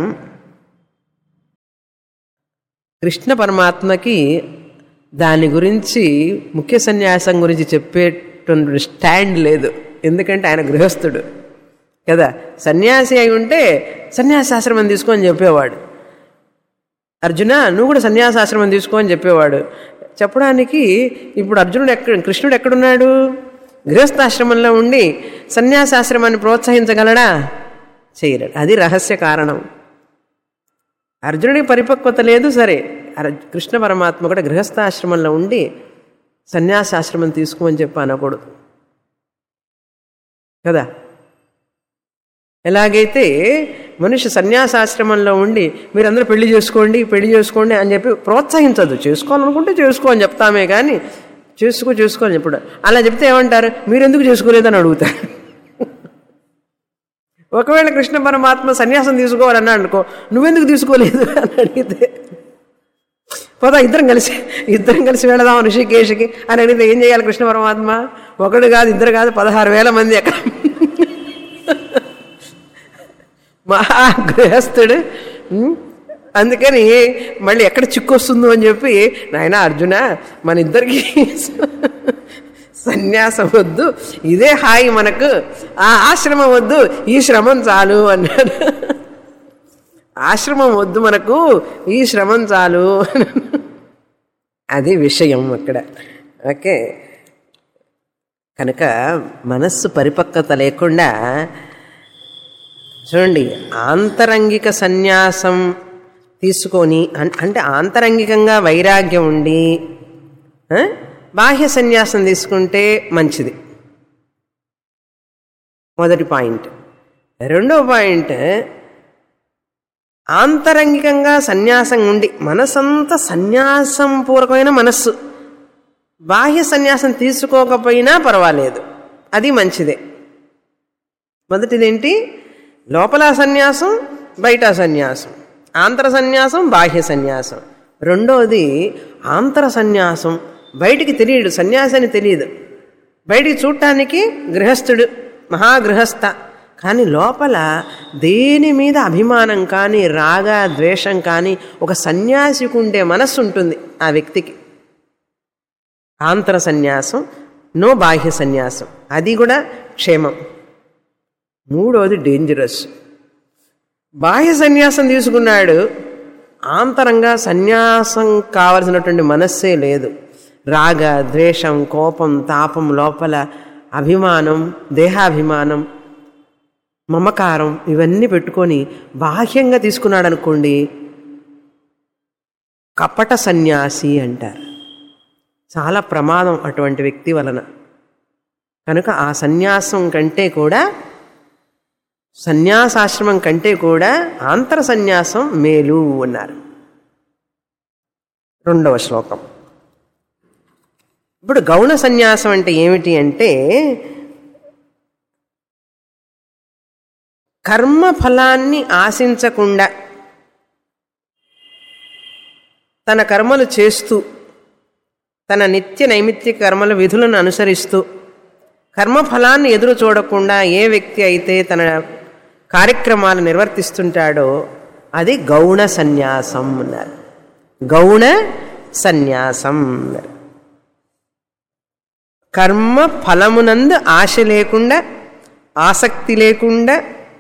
కృష్ణ పరమాత్మకి దాని గురించి ముఖ్య సన్యాసం గురించి చెప్పేటువంటి స్టాండ్ లేదు ఎందుకంటే ఆయన గృహస్థుడు కదా సన్యాసి అయి ఉంటే సన్యాసాశ్రమం తీసుకో అని చెప్పేవాడు అర్జున నువ్వు కూడా సన్యాసాశ్రమం తీసుకో అని చెప్పేవాడు చెప్పడానికి ఇప్పుడు అర్జునుడు ఎక్కడ కృష్ణుడు ఎక్కడున్నాడు గృహస్థాశ్రమంలో ఉండి సన్యాసాశ్రమాన్ని ప్రోత్సహించగలడా చేయలేడు అది రహస్య కారణం అర్జునుడికి పరిపక్వత లేదు సరే అర్ కృష్ణ పరమాత్మ కూడా గృహస్థాశ్రమంలో ఉండి సన్యాసాశ్రమం తీసుకోమని చెప్పి అనకూడదు కదా ఎలాగైతే మనిషి సన్యాసాశ్రమంలో ఉండి మీరందరూ పెళ్లి చేసుకోండి పెళ్లి చేసుకోండి అని చెప్పి ప్రోత్సహించదు చేసుకోవాలనుకుంటే చేసుకో అని చెప్తామే కానీ చేసుకో చేసుకో అని చెప్పడం అలా చెప్తే ఏమంటారు మీరెందుకు చేసుకోలేదని అడుగుతారు ఒకవేళ కృష్ణ పరమాత్మ సన్యాసం తీసుకోవాలన్నా అనుకో నువ్వెందుకు తీసుకోలేదు అని అడిగితే పోదా ఇద్దరం కలిసి ఇద్దరం కలిసి వెళదాం ఋషికేశ్కి అని అడిగితే ఏం చేయాలి కృష్ణ పరమాత్మ ఒకడు కాదు ఇద్దరు కాదు పదహారు వేల మంది అక్కడ మహా గృహస్థుడు ఉం? అందుకని మళ్ళీ ఎక్కడ చిక్కు వస్తుందో అని చెప్పి నాయన అర్జున మన ఇద్దరికి సన్యాసం వద్దు ఇదే హాయి మనకు ఆ ఆశ్రమం వద్దు ఈ శ్రమం చాలు అన్నాడు ఆశ్రమం వద్దు మనకు ఈ శ్రమం చాలు అది విషయం అక్కడ ఓకే కనుక మనస్సు పరిపక్వత లేకుండా చూడండి ఆంతరంగిక సన్యాసం తీసుకొని అన్- అంటే ఆంతరంగికంగా వైరాగ్యం ఉండి ఆ, బాహ్య సన్యాసం తీసుకుంటే మంచిది మొదటి పాయింట్ రెండో పాయింట్ ఆంతరంగికంగా సన్యాసం ఉండి మనసంతా సన్యాసం పూర్వకమైన మనస్సు బాహ్య సన్యాసం తీసుకోకపోయినా పర్వాలేదు అది మంచిదే మొదటిదేంటి లోపల సన్యాసం బయట సన్యాసం ఆంతర సన్యాసం బాహ్య సన్యాసం రెండోది ఆంతర సన్యాసం బయటికి తెలియడు సన్యాసి అని తెలియదు బయటికి చూడటానికి గృహస్థుడు మహాగృహస్థ కానీ లోపల దేని మీద అభిమానం కానీ రాగ ద్వేషం కానీ ఒక సన్యాసికి ఉండే మనస్సు ఉంటుంది ఆ వ్యక్తికి ఆంతర సన్యాసం నో బాహ్య సన్యాసం అది కూడా క్షేమం మూడోది డేంజరస్ బాహ్య సన్యాసం తీసుకున్నాడు ఆంతరంగా సన్యాసం కావలసినటువంటి మనస్సే లేదు రాగ ద్వేషం కోపం తాపం లోపల అభిమానం దేహాభిమానం మమకారం ఇవన్నీ పెట్టుకొని బాహ్యంగా తీసుకున్నాడు అనుకోండి కపట సన్యాసి అంటారు చాలా ప్రమాదం అటువంటి వ్యక్తి వలన కనుక ఆ సన్యాసం కంటే కూడా సన్యాసాశ్రమం కంటే కూడా ఆంతర సన్యాసం మేలు అన్నారు రెండవ శ్లోకం ఇప్పుడు గౌణ సన్యాసం అంటే ఏమిటి అంటే కర్మ ఫలాన్ని ఆశించకుండా తన కర్మలు చేస్తూ తన నిత్య నైమిత్య కర్మల విధులను అనుసరిస్తూ కర్మఫలాన్ని ఎదురు చూడకుండా ఏ వ్యక్తి అయితే తన కార్యక్రమాలు నిర్వర్తిస్తుంటాడో అది గౌణ సన్యాసం అన్నారు గౌణ సన్యాసం అన్నారు కర్మ ఫలమునందు ఆశ లేకుండా ఆసక్తి లేకుండా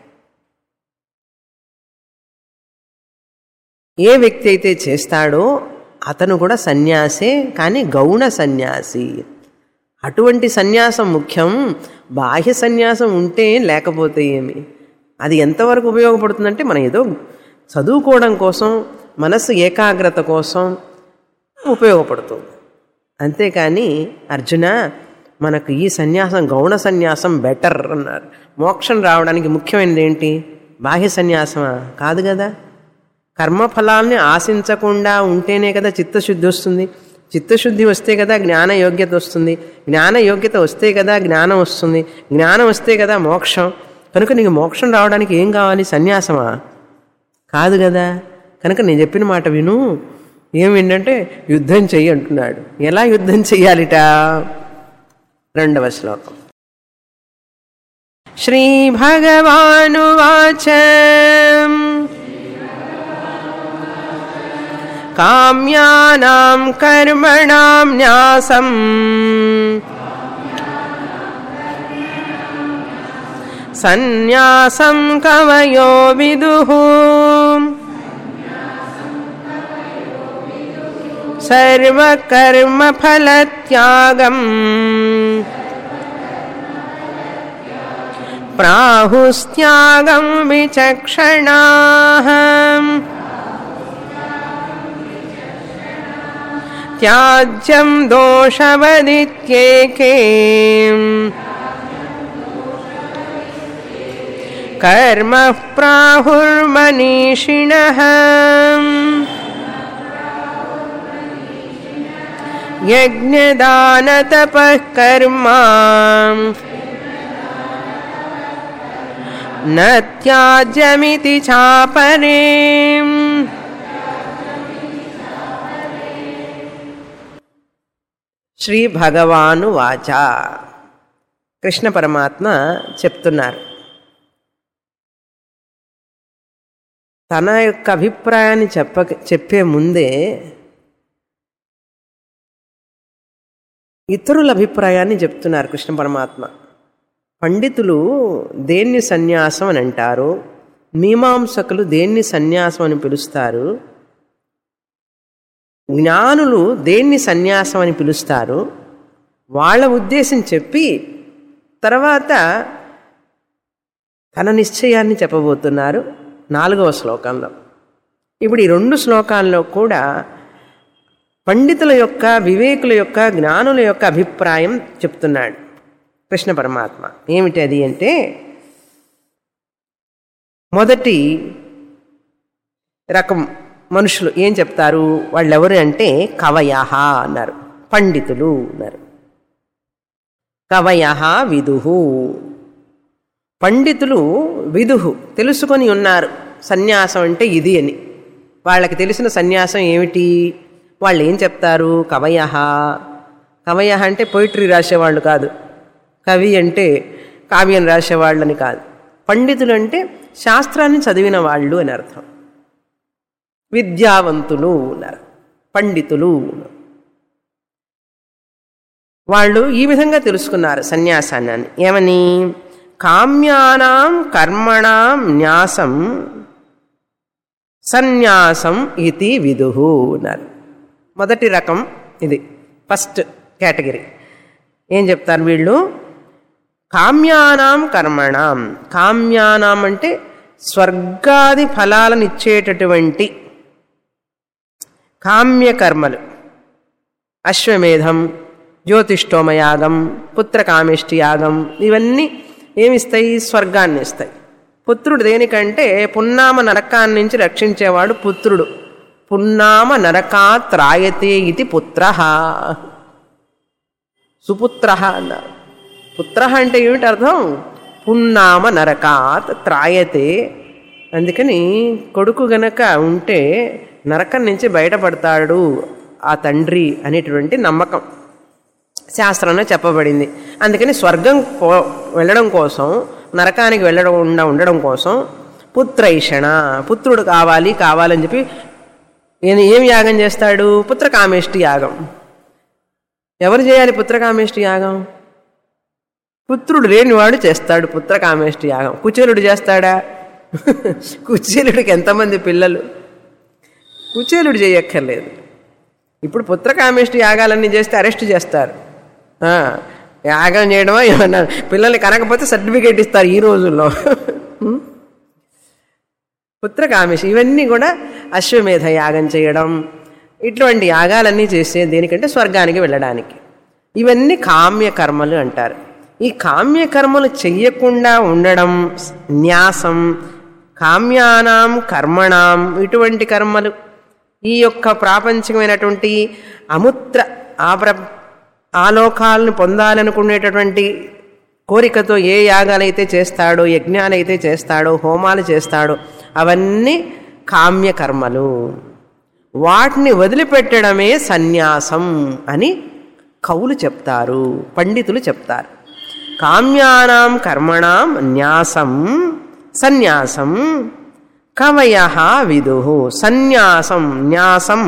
ఏ వ్యక్తి అయితే చేస్తాడో అతను కూడా సన్యాసే కానీ గౌణ సన్యాసి అటువంటి సన్యాసం ముఖ్యం బాహ్య సన్యాసం ఉంటే లేకపోతే ఏమి అది ఎంతవరకు ఉపయోగపడుతుందంటే మనం ఏదో చదువుకోవడం కోసం మనస్సు ఏకాగ్రత కోసం ఉపయోగపడుతుంది అంతేకాని అర్జున మనకు ఈ సన్యాసం గౌణ సన్యాసం బెటర్ అన్నారు మోక్షం రావడానికి ముఖ్యమైనది ఏంటి బాహ్య సన్యాసమా కాదు కదా కర్మఫలాల్ని ఆశించకుండా ఉంటేనే కదా చిత్తశుద్ధి వస్తుంది చిత్తశుద్ధి వస్తే కదా జ్ఞాన యోగ్యత వస్తుంది జ్ఞాన యోగ్యత వస్తే కదా జ్ఞానం వస్తుంది జ్ఞానం వస్తే కదా మోక్షం కనుక నీకు మోక్షం రావడానికి ఏం కావాలి సన్యాసమా కాదు కదా కనుక నేను చెప్పిన మాట విను ఏమిటంటే యుద్ధం చెయ్యి అంటున్నాడు ఎలా యుద్ధం చెయ్యాలిట రెండవ శ్లోకం శ్రీ భగవానువాచ కామ్యానాం కర్మణాం న్యాసం సన్యాసం కవయో విదుః సర్వకర్మఫలత్యాగం ప్రాహుస్త్యాగం విచక్షణా త్యాజ్యం దోషవదిత్యేకే కర్మ ప్రాహుర్మనీషిణ యజ్ఞదానతపః కర్మ न त्याज्यमिति चापरे శ్రీ భగవాను వాచ కృష్ణ పరమాత్మ చెప్తున్నారు తన యొక్క అభిప్రాయాన్ని చెప్ప చెప్పే ముందే ఇతరుల అభిప్రాయాన్ని చెప్తున్నారు కృష్ణ పరమాత్మ పండితులు దేన్ని సన్యాసం అని అంటారు మీమాంసకులు దేన్ని సన్యాసం అని పిలుస్తారు జ్ఞానులు దేన్ని సన్యాసం అని పిలుస్తారు వాళ్ళ ఉద్దేశం చెప్పి తర్వాత తన నిశ్చయాన్ని చెప్పబోతున్నారు నాలుగవ శ్లోకంలో ఇప్పుడు ఈ రెండు శ్లోకాల్లో కూడా పండితుల యొక్క వివేకుల యొక్క జ్ఞానుల యొక్క అభిప్రాయం చెప్తున్నాడు కృష్ణ పరమాత్మ ఏమిటి అది అంటే మొదటి రకం మనుషులు ఏం చెప్తారు వాళ్ళు ఎవరు అంటే కవయహ అన్నారు పండితులు అన్నారు కవయహ విదుహు పండితులు విదుహు తెలుసుకొని ఉన్నారు సన్యాసం అంటే ఇది అని వాళ్ళకి తెలిసిన సన్యాసం ఏమిటి వాళ్ళు ఏం చెప్తారు కవయహ కవయహ అంటే పొయిటరీ రాసేవాళ్ళు కాదు కవి అంటే కావ్యం రాసేవాళ్ళని కాదు పండితులు అంటే శాస్త్రాన్ని చదివిన వాళ్ళు అని అర్థం విద్యావంతులు అన్నారు పండితులు వాళ్ళు ఈ విధంగా తెలుసుకున్నారు సన్యాసాన్ని అని ఏమని కామ్యానాం కర్మణాం న్యాసం సన్యాసం ఇది విదుహు అన్నారు మొదటి రకం ఇది ఫస్ట్ కేటగిరీ ఏం చెప్తారు వీళ్ళు కామ్యానాం కర్మణాం కామ్యానాం అంటే స్వర్గాది ఫలాలను ఇచ్చేటటువంటి కామ్యకర్మలు అశ్వమేధం జ్యోతిష్టోమయాగం పుత్రకామేష్టి యాగం ఇవన్నీ ఏమిస్తాయి స్వర్గాన్ని ఇస్తాయి పుత్రుడు దేనికంటే పున్నామ నరకాన్ని నుంచి రక్షించేవాడు పుత్రుడు పున్నామ నరకాత్ రాయతే ఇది పుత్ర సుపుత్ర అన్నారు పుత్ర అంటే ఏమిటి అర్థం పున్నామ నరకాత్ త్రాయతే అందుకని కొడుకు గనక ఉంటే నరకం నుంచి బయటపడతాడు ఆ తండ్రి అనేటువంటి నమ్మకం శాస్త్రంలో చెప్పబడింది అందుకని స్వర్గం పో వెళ్ళడం కోసం నరకానికి వెళ్ళకుండా ఉండడం కోసం పుత్రైషణ పుత్రుడు కావాలి కావాలని చెప్పి ఈయన ఏం యాగం చేస్తాడు పుత్రకామేష్టి యాగం ఎవరు చేయాలి పుత్రకామేష్టి యాగం పుత్రుడు లేనివాడు చేస్తాడు పుత్రకామేష్టి యాగం కుచేలుడు చేస్తాడా కుచేలుడికి ఎంతమంది పిల్లలు కుచేలుడు చేయక్కర్లేదు ఇప్పుడు పుత్రకామేష్టి యాగాలన్నీ చేస్తే అరెస్ట్ చేస్తారు ఆ, యాగం చేయడమా ఏమన్నా పిల్లల్ని కనకపోతే సర్టిఫికేట్ ఇస్తారు ఈ రోజుల్లో పుత్రకామేషి ఇవన్నీ కూడా అశ్వమేధ యాగం చేయడం ఇటువంటి యాగాలన్నీ చేసే దేనికంటే స్వర్గానికి వెళ్ళడానికి ఇవన్నీ కామ్య కర్మలు అంటారు ఈ కామ్య కర్మలు చెయ్యకుండా ఉండడం న్యాసం కామ్యానాం కర్మణాం ఇటువంటి కర్మలు ఈ యొక్క ప్రాపంచికమైనటువంటి అముత్ర ఆప్ర ఆలోకాలను పొందాలనుకునేటటువంటి కోరికతో ఏ యాగాలైతే చేస్తాడో యజ్ఞాలైతే చేస్తాడో హోమాలు చేస్తాడో అవన్నీ కామ్య కర్మలు వాటిని వదిలిపెట్టడమే సన్యాసం అని కవులు చెప్తారు పండితులు చెప్తారు కామ్యానాం కర్మణాం న్యాసం సన్యాసం కవయ విదు సన్యాసం న్యాసం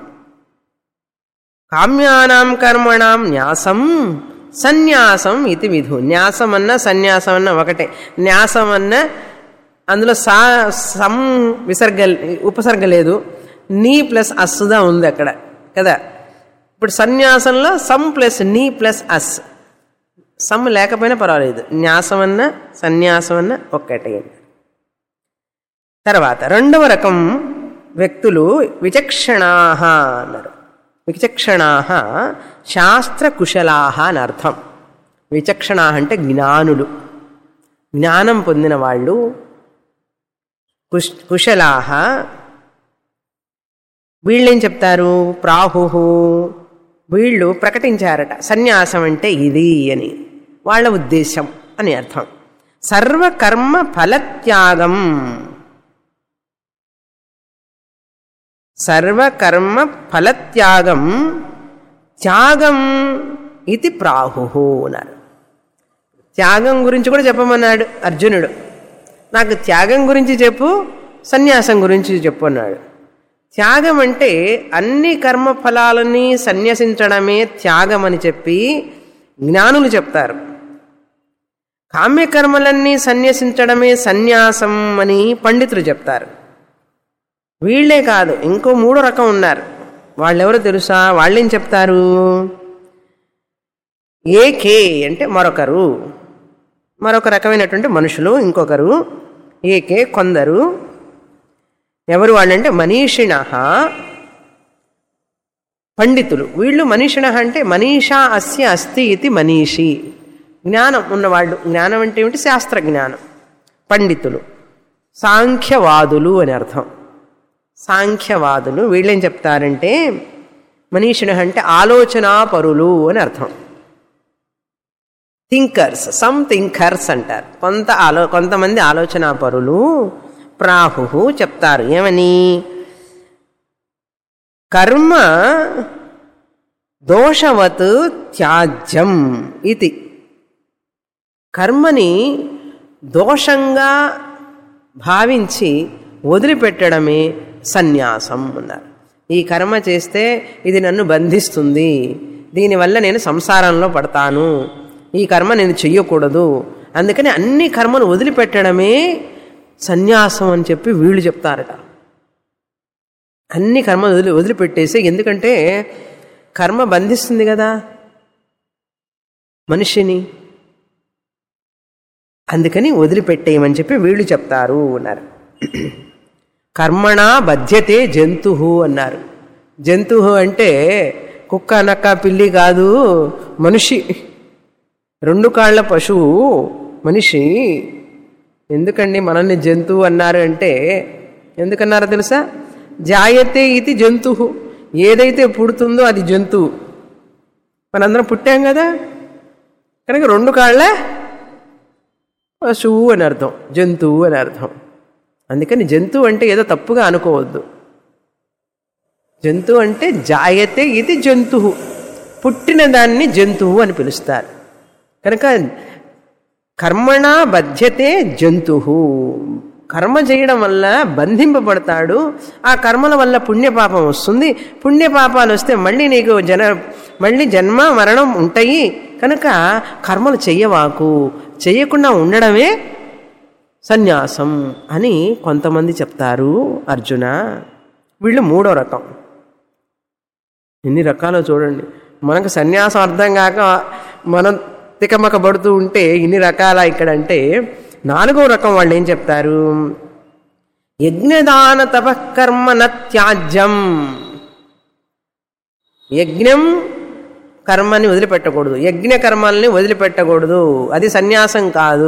కామ్యానాం కర్మణాం న్యాసం సన్యాసం ఇది విధు న్యాసం అన్న సన్యాసం అన్న ఒకటే న్యాసం అన్న అందులో సా సం విసర్గ ఉపసర్గ లేదు నీ ప్లస్ అస్సుదా ఉంది అక్కడ కదా ఇప్పుడు సన్యాసంలో సమ్ ప్లస్ నీ ప్లస్ అస్ సమ్ లేకపోయినా పర్వాలేదు న్యాసం అన్న సన్యాసం అన్న ఒక్కటే తర్వాత రెండవ రకం వ్యక్తులు విచక్షణా అన్నారు విచక్షణా శాస్త్రకుశలా అని అర్థం విచక్షణ అంటే జ్ఞానులు జ్ఞానం పొందిన వాళ్ళు కుష్ కుశలా వీళ్ళేం చెప్తారు ప్రాహు వీళ్ళు ప్రకటించారట సన్యాసం అంటే ఇది అని వాళ్ళ ఉద్దేశం అని అర్థం సర్వకర్మ ఫలత్యాగం సర్వకర్మ ఫలత్యాగం త్యాగం ఇది ప్రాహు అన్నారు త్యాగం గురించి కూడా చెప్పమన్నాడు అర్జునుడు నాకు త్యాగం గురించి చెప్పు సన్యాసం గురించి చెప్పు అన్నాడు త్యాగం అంటే అన్ని కర్మ ఫలాలని సన్యసించడమే త్యాగం అని చెప్పి జ్ఞానులు చెప్తారు కామ్యకర్మలన్నీ సన్యసించడమే సన్యాసం అని పండితులు చెప్తారు వీళ్ళే కాదు ఇంకో మూడో రకం ఉన్నారు వాళ్ళెవరు తెలుసా వాళ్ళేం చెప్తారు ఏకే అంటే మరొకరు మరొక రకమైనటువంటి మనుషులు ఇంకొకరు ఏకే కొందరు ఎవరు వాళ్ళంటే మనీషిణ పండితులు వీళ్ళు మనీషిణ అంటే మనీషా అస్య అస్తి ఇది మనీషి జ్ఞానం ఉన్నవాళ్ళు జ్ఞానం అంటే ఏమిటి శాస్త్ర జ్ఞానం పండితులు సాంఖ్యవాదులు అని అర్థం సాంఖ్యవాదులు వీళ్ళేం చెప్తారంటే మనీషిణ అంటే ఆలోచనా పరులు అని అర్థం థింకర్స్ సమ్ థింకర్స్ అంటారు కొంత ఆలో కొంతమంది ఆలోచనా పరులు ప్రాహు చెప్తారు ఏమని కర్మ దోషవత్ త్యాజ్యం ఇది కర్మని దోషంగా భావించి వదిలిపెట్టడమే సన్యాసం అన్నారు ఈ కర్మ చేస్తే ఇది నన్ను బంధిస్తుంది దీనివల్ల నేను సంసారంలో పడతాను ఈ కర్మ నేను చెయ్యకూడదు అందుకని అన్ని కర్మను వదిలిపెట్టడమే సన్యాసం అని చెప్పి వీళ్ళు చెప్తారట అన్ని కర్మ వదిలి వదిలిపెట్టేసి ఎందుకంటే కర్మ బంధిస్తుంది కదా మనిషిని అందుకని వదిలిపెట్టేయమని చెప్పి వీళ్ళు చెప్తారు అన్నారు కర్మణ బధ్యతే జంతు అన్నారు జంతు అంటే కుక్క నక్క పిల్లి కాదు మనిషి రెండు కాళ్ళ పశువు మనిషి ఎందుకండి మనల్ని జంతువు అన్నారు అంటే ఎందుకన్నారో తెలుసా జాయతే ఇది జంతువు ఏదైతే పుడుతుందో అది జంతువు మనందరం పుట్టాం కదా కనుక రెండు కాళ్ళ పశువు అని అర్థం జంతువు అని అర్థం అందుకని జంతువు అంటే ఏదో తప్పుగా అనుకోవద్దు జంతువు అంటే జాయతే ఇది జంతువు పుట్టిన దాన్ని జంతువు అని పిలుస్తారు కనుక కర్మణ బధ్యతే జంతు కర్మ చేయడం వల్ల బంధింపబడతాడు ఆ కర్మల వల్ల పుణ్యపాపం వస్తుంది పుణ్యపాపాలు వస్తే మళ్ళీ నీకు జన మళ్ళీ జన్మ మరణం ఉంటాయి కనుక కర్మలు చెయ్యవాకు చెయ్యకుండా ఉండడమే సన్యాసం అని కొంతమంది చెప్తారు అర్జున వీళ్ళు మూడో రకం ఎన్ని రకాలో చూడండి మనకు సన్యాసం అర్థం కాక మనం తికమక పడుతూ ఉంటే ఇన్ని రకాల ఇక్కడ అంటే నాలుగో రకం వాళ్ళు ఏం చెప్తారు యజ్ఞదాన తపకర్మ న త్యాజ్యం యజ్ఞం కర్మని వదిలిపెట్టకూడదు యజ్ఞ కర్మల్ని వదిలిపెట్టకూడదు అది సన్యాసం కాదు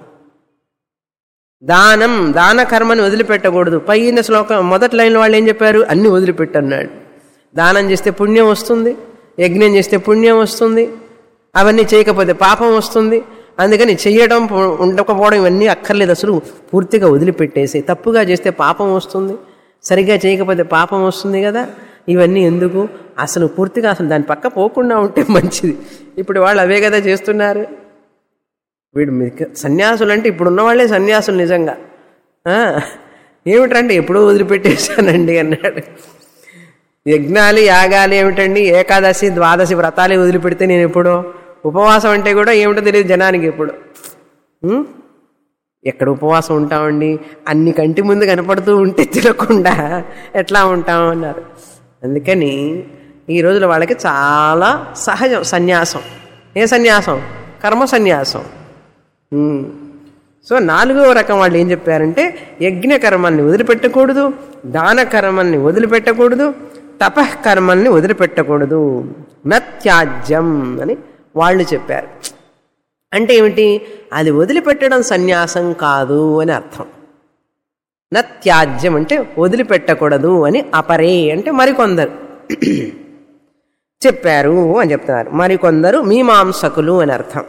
దానం దాన కర్మని వదిలిపెట్టకూడదు పైన శ్లోకం మొదటి లైన్లో వాళ్ళు ఏం చెప్పారు అన్ని వదిలిపెట్టన్నాడు దానం చేస్తే పుణ్యం వస్తుంది యజ్ఞం చేస్తే పుణ్యం వస్తుంది అవన్నీ చేయకపోతే పాపం వస్తుంది అందుకని చెయ్యడం పు- ఉండకపోవడం ఇవన్నీ అక్కర్లేదు అసలు పూర్తిగా వదిలిపెట్టేసి తప్పుగా చేస్తే పాపం వస్తుంది సరిగ్గా చేయకపోతే పాపం వస్తుంది కదా ఇవన్నీ ఎందుకు అసలు పూర్తిగా అసలు దాని పక్క పోకుండా ఉంటే మంచిది ఇప్పుడు వాళ్ళు అవే కదా చేస్తున్నారు వీడు మీకు సన్యాసులు అంటే ఇప్పుడు ఉన్న వాళ్ళే సన్యాసులు నిజంగా ఆ, ఏమిటంటే ఎప్పుడో వదిలిపెట్టేశానండి అన్నాడు యజ్ఞాలు యాగాలు ఏమిటండి ఏకాదశి ద్వాదశి వ్రతాలే వదిలిపెడితే నేను ఎప్పుడో ఉపవాసం అంటే కూడా ఏమిటో తెలియదు జనానికి ఇప్పుడు ఉం? ఎక్కడ ఉపవాసం ఉంటామండి అన్ని కంటి ముందు కనపడుతూ ఉంటే తినకుండా ఎట్లా ఉంటాం అన్నారు అందుకని ఈ రోజుల వాళ్ళకి చాలా సహజం సన్యాసం ఏ సన్యాసం కర్మ సన్యాసం ఉమ్. సో నాలుగవ రకం వాళ్ళు ఏం చెప్పారంటే యజ్ఞ కర్మల్ని వదిలిపెట్టకూడదు దాన కర్మల్ని వదిలిపెట్టకూడదు తపఃకర్మల్ని వదిలిపెట్టకూడదు నత్యాజ్యం అని వాళ్ళు చెప్పారు అంటే ఏమిటి అది వదిలిపెట్టడం సన్యాసం కాదు అని అర్థం నత్యాజ్యం అంటే వదిలిపెట్టకూడదు అని అపరే అంటే మరికొందరు చెప్పారు అని చెప్తున్నారు మరికొందరు మీమాంసకులు అని అర్థం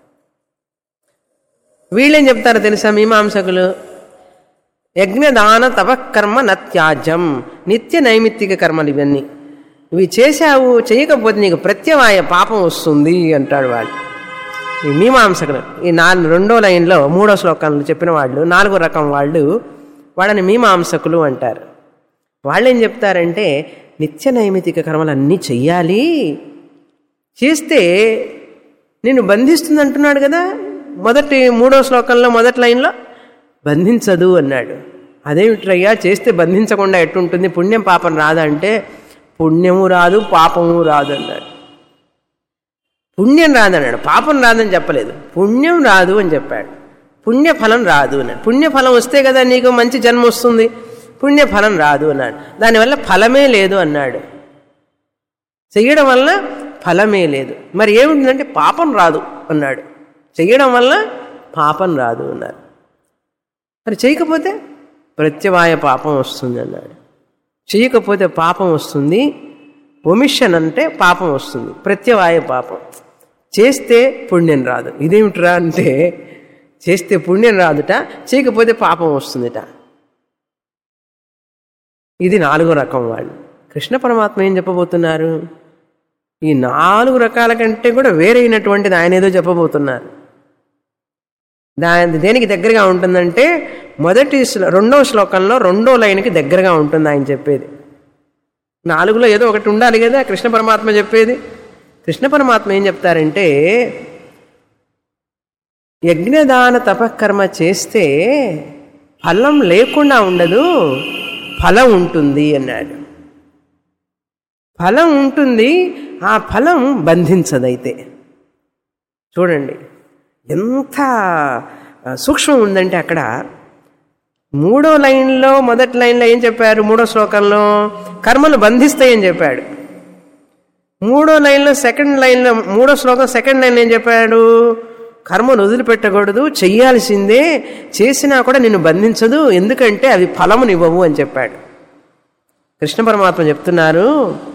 వీళ్ళేం చెప్తారో తెలుసా మీమాంసకులు యజ్ఞదాన తపకర్మ నత్యాజ్యం నిత్య నైమిత్తిక కర్మలు ఇవన్నీ ఇవి చేశావు చేయకపోతే నీకు ప్రత్యవాయ పాపం వస్తుంది అంటాడు వాడు ఈ మీమాంసకులు ఈ నాలుగు రెండో లైన్లో మూడో శ్లోకంలో చెప్పిన వాళ్ళు నాలుగో రకం వాళ్ళు వాళ్ళని మీమాంసకులు అంటారు వాళ్ళు ఏం చెప్తారంటే నిత్య నైమితిక కర్మలు అన్నీ చెయ్యాలి చేస్తే నిన్ను బంధిస్తుంది అంటున్నాడు కదా మొదటి మూడో శ్లోకంలో మొదటి లైన్లో బంధించదు అన్నాడు అదేమిట్రయ్యా చేస్తే బంధించకుండా ఎట్టుంటుంది పుణ్యం పాపం రాదంటే పుణ్యము రాదు పాపము రాదు అన్నాడు పుణ్యం రాదన్నాడు పాపం రాదని చెప్పలేదు పుణ్యం రాదు అని చెప్పాడు పుణ్యఫలం రాదు అన్నాడు పుణ్యఫలం వస్తే కదా నీకు మంచి జన్మ వస్తుంది పుణ్యఫలం రాదు అన్నాడు దానివల్ల ఫలమే లేదు అన్నాడు చెయ్యడం వల్ల ఫలమే లేదు మరి ఏమిటిందంటే పాపం రాదు అన్నాడు చెయ్యడం వల్ల పాపం రాదు అన్నారు మరి చేయకపోతే ప్రత్యవాయ పాపం వస్తుంది అన్నాడు చేయకపోతే పాపం వస్తుంది ఒమిషన్ అంటే పాపం వస్తుంది ప్రత్యవాయ పాపం చేస్తే పుణ్యం రాదు ఇదేమిట్రా అంటే చేస్తే పుణ్యం రాదుట చేయకపోతే పాపం వస్తుందిట ఇది నాలుగో రకం వాళ్ళు కృష్ణ పరమాత్మ ఏం చెప్పబోతున్నారు ఈ నాలుగు రకాల కంటే కూడా వేరైనటువంటిది ఆయన ఏదో చెప్పబోతున్నారు దాని దేనికి దగ్గరగా ఉంటుందంటే మొదటి శ్లో రెండో శ్లోకంలో రెండో లైన్కి దగ్గరగా ఉంటుంది ఆయన చెప్పేది నాలుగులో ఏదో ఒకటి ఉండాలి కదా కృష్ణ పరమాత్మ చెప్పేది కృష్ణ పరమాత్మ ఏం చెప్తారంటే యజ్ఞదాన తపకర్మ చేస్తే ఫలం లేకుండా ఉండదు ఫలం ఉంటుంది అన్నాడు ఫలం ఉంటుంది ఆ ఫలం బంధించదైతే చూడండి ఎంత ఆ, సూక్ష్మం ఉందంటే అక్కడ మూడో లైన్లో మొదటి లైన్లో ఏం చెప్పారు మూడో శ్లోకంలో కర్మలు బంధిస్తాయని చెప్పాడు మూడో లైన్లో సెకండ్ లైన్లో మూడో శ్లోకం సెకండ్ లైన్ ఏం చెప్పాడు కర్మను వదిలిపెట్టకూడదు చెయ్యాల్సిందే చేసినా కూడా నిన్ను బంధించదు ఎందుకంటే అవి ఫలమునివ్వవు అని చెప్పాడు కృష్ణ పరమాత్మ చెప్తున్నారు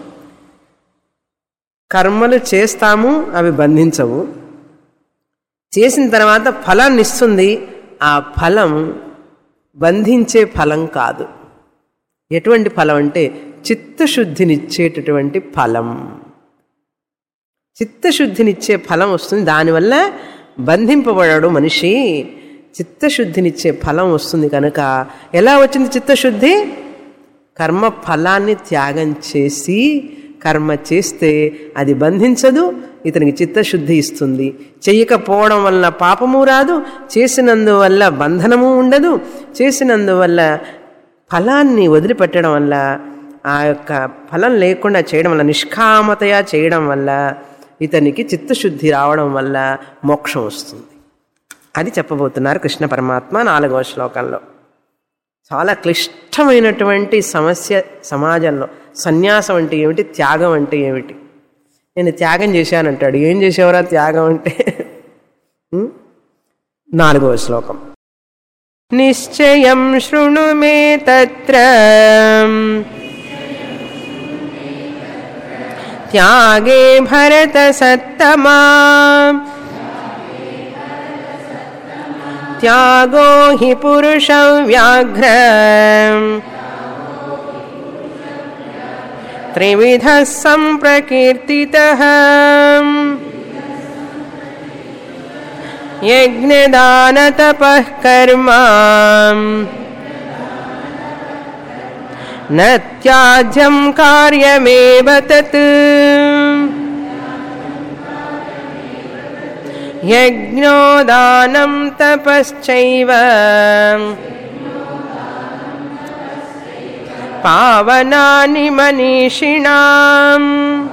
కర్మలు చేస్తాము అవి బంధించవు చేసిన తర్వాత ఫలాన్ని ఇస్తుంది ఆ ఫలం బంధించే ఫలం కాదు ఎటువంటి ఫలం అంటే చిత్తశుద్ధినిచ్చేటటువంటి ఫలం చిత్తశుద్ధినిచ్చే ఫలం వస్తుంది దానివల్ల బంధింపబడాడు మనిషి చిత్తశుద్ధినిచ్చే ఫలం వస్తుంది కనుక ఎలా వచ్చింది చిత్తశుద్ధి కర్మ ఫలాన్ని త్యాగం చేసి కర్మ చేస్తే అది బంధించదు ఇతనికి చిత్తశుద్ధి ఇస్తుంది చెయ్యకపోవడం వల్ల పాపము రాదు చేసినందువల్ల బంధనము ఉండదు చేసినందువల్ల ఫలాన్ని వదిలిపెట్టడం వల్ల ఆ యొక్క ఫలం లేకుండా చేయడం వల్ల నిష్కామతగా చేయడం వల్ల ఇతనికి చిత్తశుద్ధి రావడం వల్ల మోక్షం వస్తుంది అది చెప్పబోతున్నారు కృష్ణ పరమాత్మ నాలుగవ శ్లోకంలో చాలా క్లిష్టమైనటువంటి సమస్య సమాజంలో సన్యాసం అంటే ఏమిటి త్యాగం అంటే ఏమిటి నేను త్యాగం చేశానంటాడు ఏం చేసేవరా త్యాగం అంటే ఉం? నాలుగవ శ్లోకం నిశ్చయం శృణు మే తత్ర త్యాగే భరత సత్తమా త్యాగో హి పురుష వ్యాఘ్ర త్రివిధ సంప్రకీర్తిత యజ్ఞదానతపః కర్మ न त्याज्यं कार्यमेव तत् यज्ञो दानं तपश्चैव पावनानि मनीषिणाम्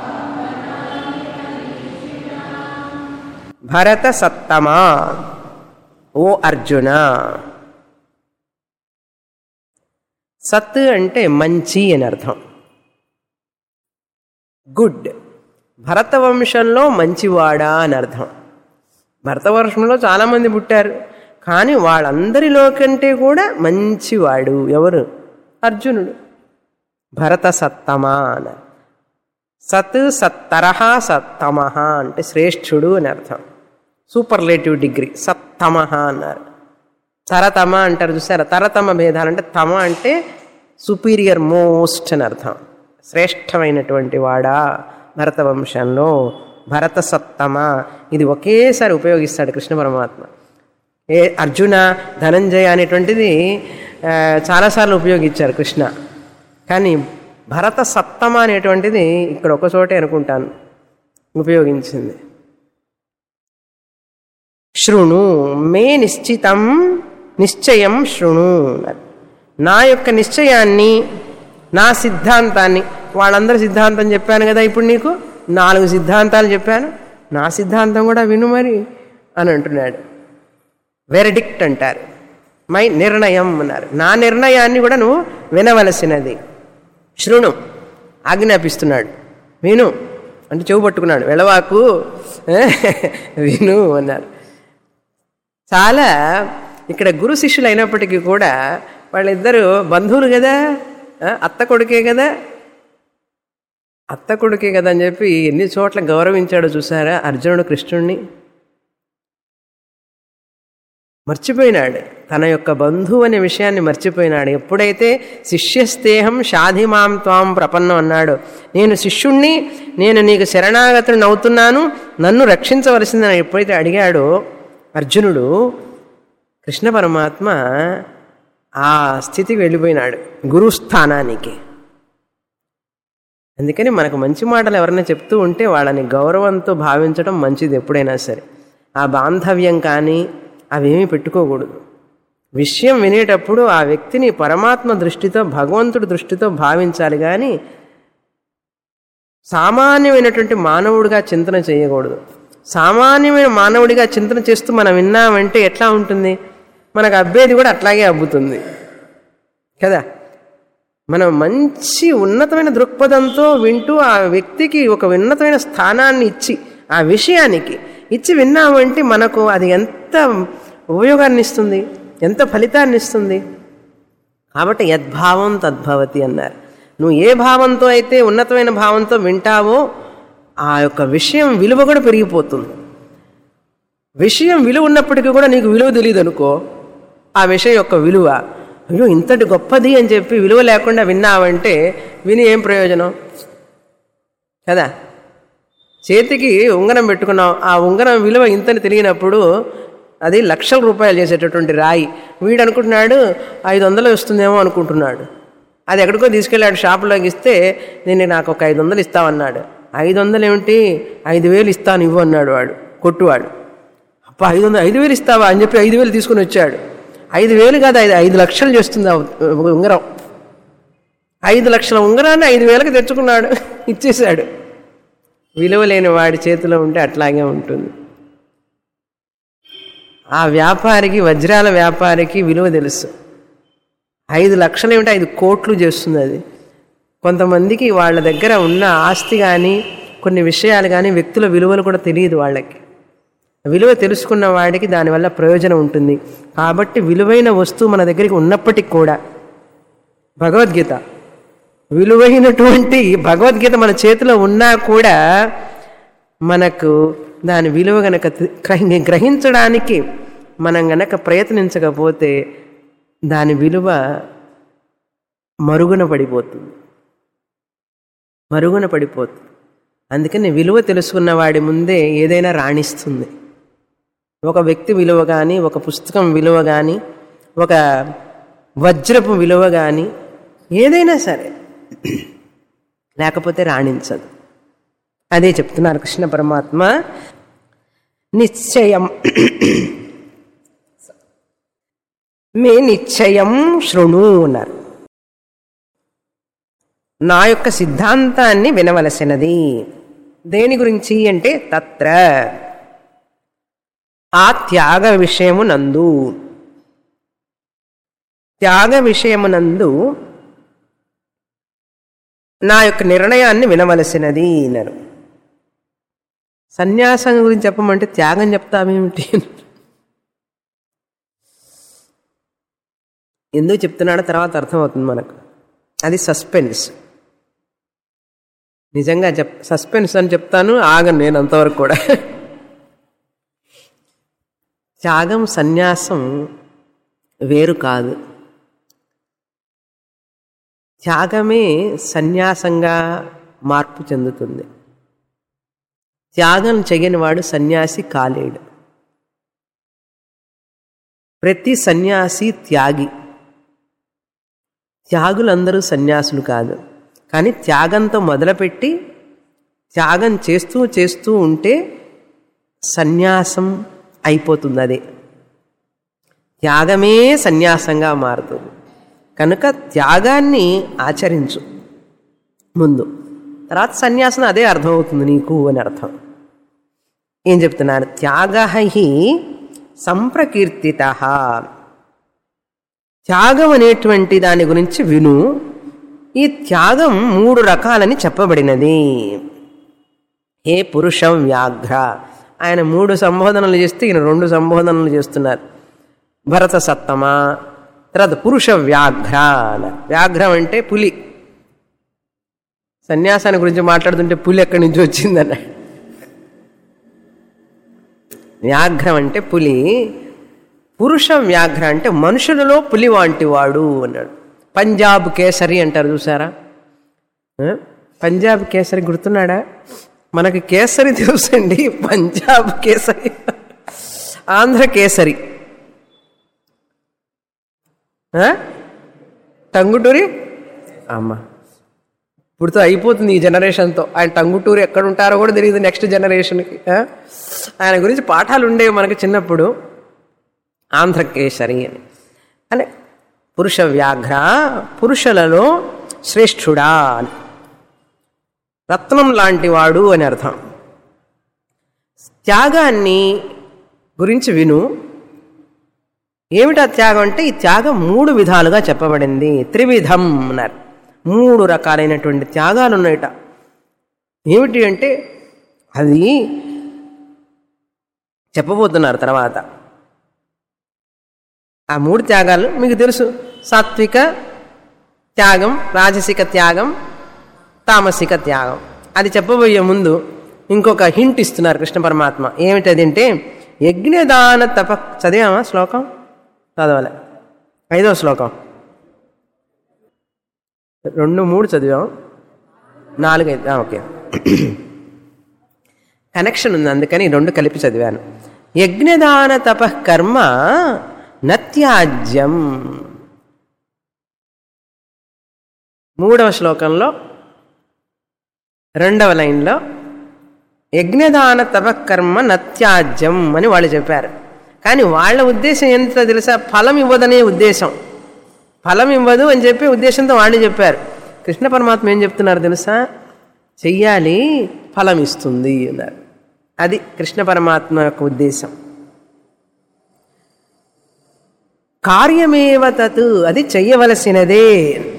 భరత సత్తమా ఓ అర్జున సత్ అంటే మంచి అని అర్థం గుడ్ భరతవంశంలో మంచివాడా అని అర్థం భరతవంశంలో చాలామంది పుట్టారు కానీ వాళ్ళందరిలో కంటే కూడా మంచివాడు ఎవరు అర్జునుడు భరత సత్తమా అన్నారు సత్ సత్తరహ సత్తమహ అంటే శ్రేష్ఠుడు అని అర్థం సూపర్లేటివ్ డిగ్రీ సత్తమహ అన్నారు తరతమ అంటారు చూసారా తరతమ భేదాలు అంటే తమ అంటే సుపీరియర్ మోస్ట్ అని అర్థం శ్రేష్టమైనటువంటి వాడా భరత వంశంలో భరత సత్తమ ఇది ఒకేసారి ఉపయోగిస్తాడు కృష్ణ పరమాత్మ ఏ అర్జున ధనంజయ అనేటువంటిది ఆ, చాలాసార్లు ఉపయోగించారు కృష్ణ కానీ భరత సత్తమ అనేటువంటిది ఇక్కడ ఒక చోటే అనుకుంటాను ఉపయోగించింది శృణు మే నిశ్చితం నిశ్చయం శృణు అన్నారు. నా యొక్క నిశ్చయాన్ని నా సిద్ధాంతాన్ని వాళ్ళందరి సిద్ధాంతం చెప్పాను కదా ఇప్పుడు నీకు నాలుగు సిద్ధాంతాలు చెప్పాను నా సిద్ధాంతం కూడా విను మరి అని అంటున్నాడు వెరడిక్ట్ అంటారు మై నిర్ణయం అన్నారు నా నిర్ణయాన్ని కూడా నువ్వు వినవలసినది శృణు ఆజ్ఞాపిస్తున్నాడు విను అంటే చెవు పట్టుకున్నాడు వెళ్ళవాకు విను అన్నారు చాలా ఇక్కడ గురు శిష్యులు అయినప్పటికీ కూడా వాళ్ళిద్దరూ బంధువులు కదా ఆ, అత్త కొడుకే కదా అత్త కొడుకే కదా అని చెప్పి ఎన్ని చోట్ల గౌరవించాడో చూసారా అర్జునుడు కృష్ణుణ్ణి మర్చిపోయినాడు తన యొక్క బంధువు అనే విషయాన్ని మర్చిపోయినాడు ఎప్పుడైతే శిష్యస్తేహం షాధిమాం త్వాం ప్రపన్నం అన్నాడు నేను శిష్యుణ్ణి నేను నీకు శరణాగతుని అవుతున్నాను నన్ను రక్షించవలసిందని ఎప్పుడైతే అడిగాడో అర్జునుడు కృష్ణ పరమాత్మ ఆ స్థితికి వెళ్ళిపోయినాడు గురుస్థానానికి అందుకని మనకు మంచి మాటలు ఎవరైనా చెప్తూ ఉంటే వాళ్ళని గౌరవంతో భావించడం మంచిది ఎప్పుడైనా సరే ఆ బాంధవ్యం కానీ అవేమీ పెట్టుకోకూడదు విషయం వినేటప్పుడు ఆ వ్యక్తిని పరమాత్మ దృష్టితో భగవంతుడి దృష్టితో భావించాలి కానీ సామాన్యమైనటువంటి మానవుడిగా చింతన చేయకూడదు సామాన్యమైన మానవుడిగా చింతన చేస్తూ మనం విన్నామంటే ఎట్లా ఉంటుంది మనకు అబ్బేది కూడా అట్లాగే అబ్బుతుంది కదా మనం మంచి ఉన్నతమైన దృక్పథంతో వింటూ ఆ వ్యక్తికి ఒక ఉన్నతమైన స్థానాన్ని ఇచ్చి ఆ విషయానికి ఇచ్చి విన్నామంటే మనకు అది ఎంత ఉపయోగాన్ని ఇస్తుంది ఎంత ఫలితాన్ని ఇస్తుంది కాబట్టి యద్భావం తద్భవతి అన్నారు నువ్వు ఏ భావంతో అయితే ఉన్నతమైన భావంతో వింటావో ఆ యొక్క విషయం విలువ కూడా పెరిగిపోతుంది విషయం విలువ ఉన్నప్పటికీ కూడా నీకు విలువ తెలియదు అనుకో ఆ విషయం యొక్క విలువ అయ్యో ఇంతటి గొప్పది అని చెప్పి విలువ లేకుండా విన్నావంటే విని ఏం ప్రయోజనం కదా చేతికి ఉంగరం పెట్టుకున్నాం ఆ ఉంగరం విలువ ఇంతని తెలియనప్పుడు అది లక్షల రూపాయలు చేసేటటువంటి రాయి వీడు అనుకుంటున్నాడు ఐదు వందలు వస్తుందేమో అనుకుంటున్నాడు అది ఎక్కడికో తీసుకెళ్ళాడు షాపులోకి ఇస్తే నేను నాకు ఒక ఐదు వందలు ఇస్తామన్నాడు ఐదు వందలు ఏమిటి ఐదు వేలు ఇస్తాను ఇవ్వు అన్నాడు వాడు కొట్టువాడు అప్ప ఐదు వందలు ఐదు వేలు ఇస్తావా అని చెప్పి ఐదు వేలు తీసుకుని వచ్చాడు ఐదు వేలు కాదు ఐదు ఐదు లక్షలు చేస్తుంది ఆ ఉంగరం ఐదు లక్షల ఉంగరాన్ని ఐదు వేలకు తెచ్చుకున్నాడు ఇచ్చేశాడు విలువ లేని వాడి చేతిలో ఉంటే అట్లాగే ఉంటుంది ఆ వ్యాపారికి వజ్రాల వ్యాపారికి విలువ తెలుసు ఐదు లక్షలు ఏమిటి ఐదు కోట్లు చేస్తుంది అది కొంతమందికి వాళ్ళ దగ్గర ఉన్న ఆస్తి కానీ కొన్ని విషయాలు కానీ వ్యక్తుల విలువలు కూడా తెలియదు వాళ్ళకి విలువ తెలుసుకున్న వాడికి దానివల్ల ప్రయోజనం ఉంటుంది కాబట్టి విలువైన వస్తువు మన దగ్గరికి ఉన్నప్పటికి కూడా భగవద్గీత విలువైనటువంటి భగవద్గీత మన చేతిలో ఉన్నా కూడా మనకు దాని విలువ గనక గ్రహి- గ్రహించడానికి మనం గనక ప్రయత్నించకపోతే దాని విలువ మరుగున పడిపోతుంది మరుగున పడిపోతుంది అందుకని విలువ తెలుసుకున్న వాడి ముందే ఏదైనా రాణిస్తుంది ఒక వ్యక్తి విలువ కానీ ఒక పుస్తకం విలువ కానీ ఒక వజ్రపు విలువ కానీ ఏదైనా సరే లేకపోతే రాణించదు అదే చెప్తున్నారు కృష్ణ పరమాత్మ నిశ్చయం మే నిశ్చయం శృణు అన్నారు నా యొక్క సిద్ధాంతాన్ని వినవలసినది దేని గురించి అంటే తత్ర ఆ త్యాగ విషయమునందు త్యాగ విషయమునందు నా యొక్క నిర్ణయాన్ని వినవలసినది అన్నారు సన్యాసం గురించి చెప్పమంటే త్యాగం చెప్తామేమిటి ఎందుకు చెప్తున్నాడో తర్వాత అర్థమవుతుంది మనకు అది సస్పెన్స్ నిజంగా చెప్ సస్పెన్స్ అని చెప్తాను ఆగను నేను అంతవరకు కూడా త్యాగం సన్యాసం వేరు కాదు త్యాగమే సన్యాసంగా మార్పు చెందుతుంది త్యాగం చెయ్యని వాడు సన్యాసి కాలేడు ప్రతి సన్యాసి త్యాగి త్యాగులందరూ సన్యాసులు కాదు కానీ త్యాగంతో మొదలుపెట్టి త్యాగం చేస్తూ చేస్తూ ఉంటే సన్యాసం అయిపోతుంది అదే త్యాగమే సన్యాసంగా మారుతుంది కనుక త్యాగాన్ని ఆచరించు ముందు తర్వాత సన్యాసం అదే అర్థమవుతుంది నీకు అని అర్థం ఏం చెప్తున్నారు త్యాగ హి సంప్రకీర్తిత త్యాగం అనేటువంటి దాని గురించి విను ఈ త్యాగం మూడు రకాలని చెప్పబడినది హే పురుషం వ్యాఘ్ర ఆయన మూడు సంబోధనలు చేస్తే ఈయన రెండు సంబోధనలు చేస్తున్నారు భరత సత్తమ తర్వాత పురుష వ్యాఘ్ర అన్నారు వ్యాఘ్రం అంటే పులి సన్యాసాన్ని గురించి మాట్లాడుతుంటే పులి ఎక్కడి నుంచి వచ్చిందన్న వ్యాఘ్రం అంటే పులి పురుష వ్యాఘ్ర అంటే మనుషులలో పులి వంటి వాడు అన్నాడు పంజాబ్ కేసరి అంటారు చూసారా ఆ? పంజాబ్ కేసరి గుర్తున్నాడా మనకి కేసరి తెలుసండి పంజాబ్ కేసరి ఆంధ్ర కేసరి ఆ? టంగుటూరి అమ్మ ఇప్పుడుతో అయిపోతుంది ఈ జనరేషన్తో ఆయన టంగుటూరి ఎక్కడ ఉంటారో కూడా తెలియదు నెక్స్ట్ జనరేషన్కి ఆ? ఆయన గురించి పాఠాలు ఉండేవి మనకి చిన్నప్పుడు ఆంధ్రకేసరి అని అని పురుష వ్యాఘ్ర పురుషులలో శ్రేష్ఠుడా అని రత్నం లాంటి వాడు అని అర్థం త్యాగాన్ని గురించి విను ఏమిటా త్యాగం అంటే ఈ త్యాగం మూడు విధాలుగా చెప్పబడింది త్రివిధం అన్నారు మూడు రకాలైనటువంటి త్యాగాలు ఉన్నాయట ఏమిటి అంటే అది చెప్పబోతున్నారు తర్వాత ఆ మూడు త్యాగాలు మీకు తెలుసు సాత్విక త్యాగం రాజసిక త్యాగం తామసిక త్యాగం అది చెప్పబోయే ముందు ఇంకొక హింట్ ఇస్తున్నారు కృష్ణ పరమాత్మ ఏమిటది అంటే యజ్ఞదాన తప చదివామా శ్లోకం చదవాలి ఐదవ శ్లోకం రెండు మూడు చదివాం నాలుగైదు ఆ, ఓకే కనెక్షన్ ఉంది అందుకని రెండు కలిపి చదివాను యజ్ఞదాన తప కర్మ నత్యాజ్యం మూడవ శ్లోకంలో రెండవ లైన్లో యజ్ఞదాన తపకర్మ నత్యాజ్యం అని వాళ్ళు చెప్పారు కానీ వాళ్ళ ఉద్దేశం ఎంత తెలుసా ఫలం ఇవ్వదనే ఉద్దేశం ఫలం ఇవ్వదు అని చెప్పి ఉద్దేశంతో వాళ్ళు చెప్పారు కృష్ణ పరమాత్మ ఏం చెప్తున్నారు తెలుసా చెయ్యాలి ఫలం ఇస్తుంది అన్నారు అది కృష్ణ పరమాత్మ యొక్క ఉద్దేశం కార్యమేవ తత్ అది చెయ్యవలసినదే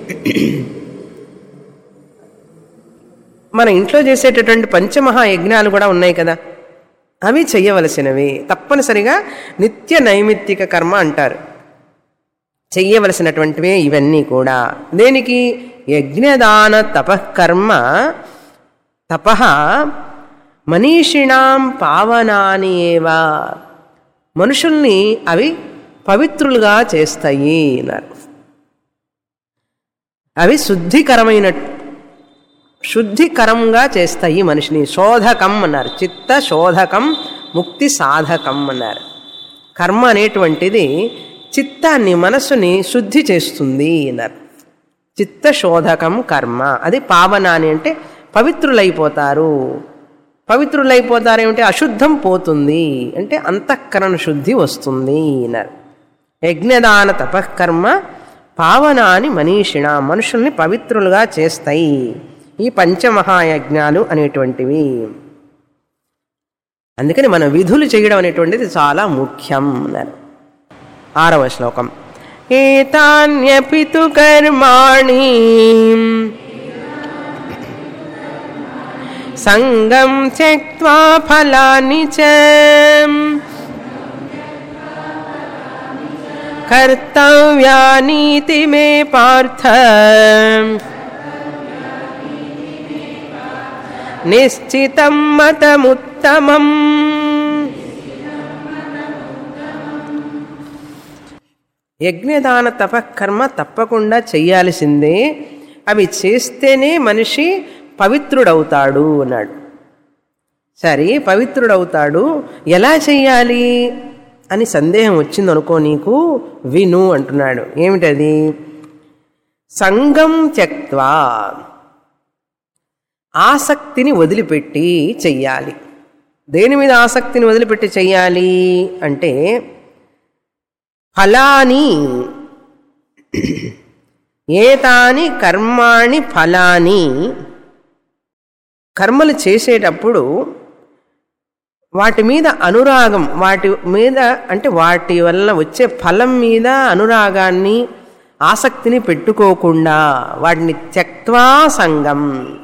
మన ఇంట్లో చేసేటటువంటి పంచమహా యజ్ఞాలు కూడా ఉన్నాయి కదా అవి చెయ్యవలసినవి తప్పనిసరిగా నిత్య నైమిత్తిక కర్మ అంటారు చెయ్యవలసినటువంటివే ఇవన్నీ కూడా దేనికి యజ్ఞదాన తపకర్మ తప మనీషిణాం పావనాని ఏవా మనుషుల్ని అవి పవిత్రులుగా చేస్తాయి అన్నారు అవి శుద్ధికరమైన శుద్ధికరంగా చేస్తాయి మనిషిని శోధకం అన్నారు చిత్త శోధకం ముక్తి సాధకం అన్నారు కర్మ అనేటువంటిది చిత్తాన్ని మనస్సుని శుద్ధి చేస్తుంది అన్నారు చిత్త శోధకం కర్మ అది పావనాని అంటే పవిత్రులైపోతారు పవిత్రులైపోతారేమిటి అశుద్ధం పోతుంది అంటే అంతఃకరణ శుద్ధి వస్తుంది అన్నారు యజ్ఞదాన తపకర్మ పావనాని మనీషిణ మనుషుల్ని పవిత్రులుగా చేస్తాయి ఈ పంచమహాయజ్ఞాలు అనేటువంటివి అందుకని మన విధులు చేయడం అనేటువంటిది చాలా ముఖ్యం అన్నారు ఆరవ శ్లోకం ఏతాన్యపి తు కర్మాణి సంగం త్యక్వా ఫలాని చ కర్తవ్యానీతి మే పార్థ నిశ్చితం మతముత్తమం యజ్ఞదాన తపకర్మ తప్పకుండా చెయ్యాల్సిందే అవి చేస్తేనే మనిషి పవిత్రుడవుతాడు అన్నాడు సరే పవిత్రుడవుతాడు ఎలా చెయ్యాలి అని సందేహం వచ్చిందనుకో నీకు విను అంటున్నాడు ఏమిటది సంగం త్యక్వా ఆసక్తిని వదిలిపెట్టి చెయ్యాలి దేని మీద ఆసక్తిని వదిలిపెట్టి చెయ్యాలి అంటే ఫలాని ఏతాని కర్మాణి ఫలాని కర్మలు చేసేటప్పుడు వాటి మీద అనురాగం వాటి మీద అంటే వాటి వల్ల వచ్చే ఫలం మీద అనురాగాన్ని ఆసక్తిని పెట్టుకోకుండా వాటిని త్యక్వా సంగం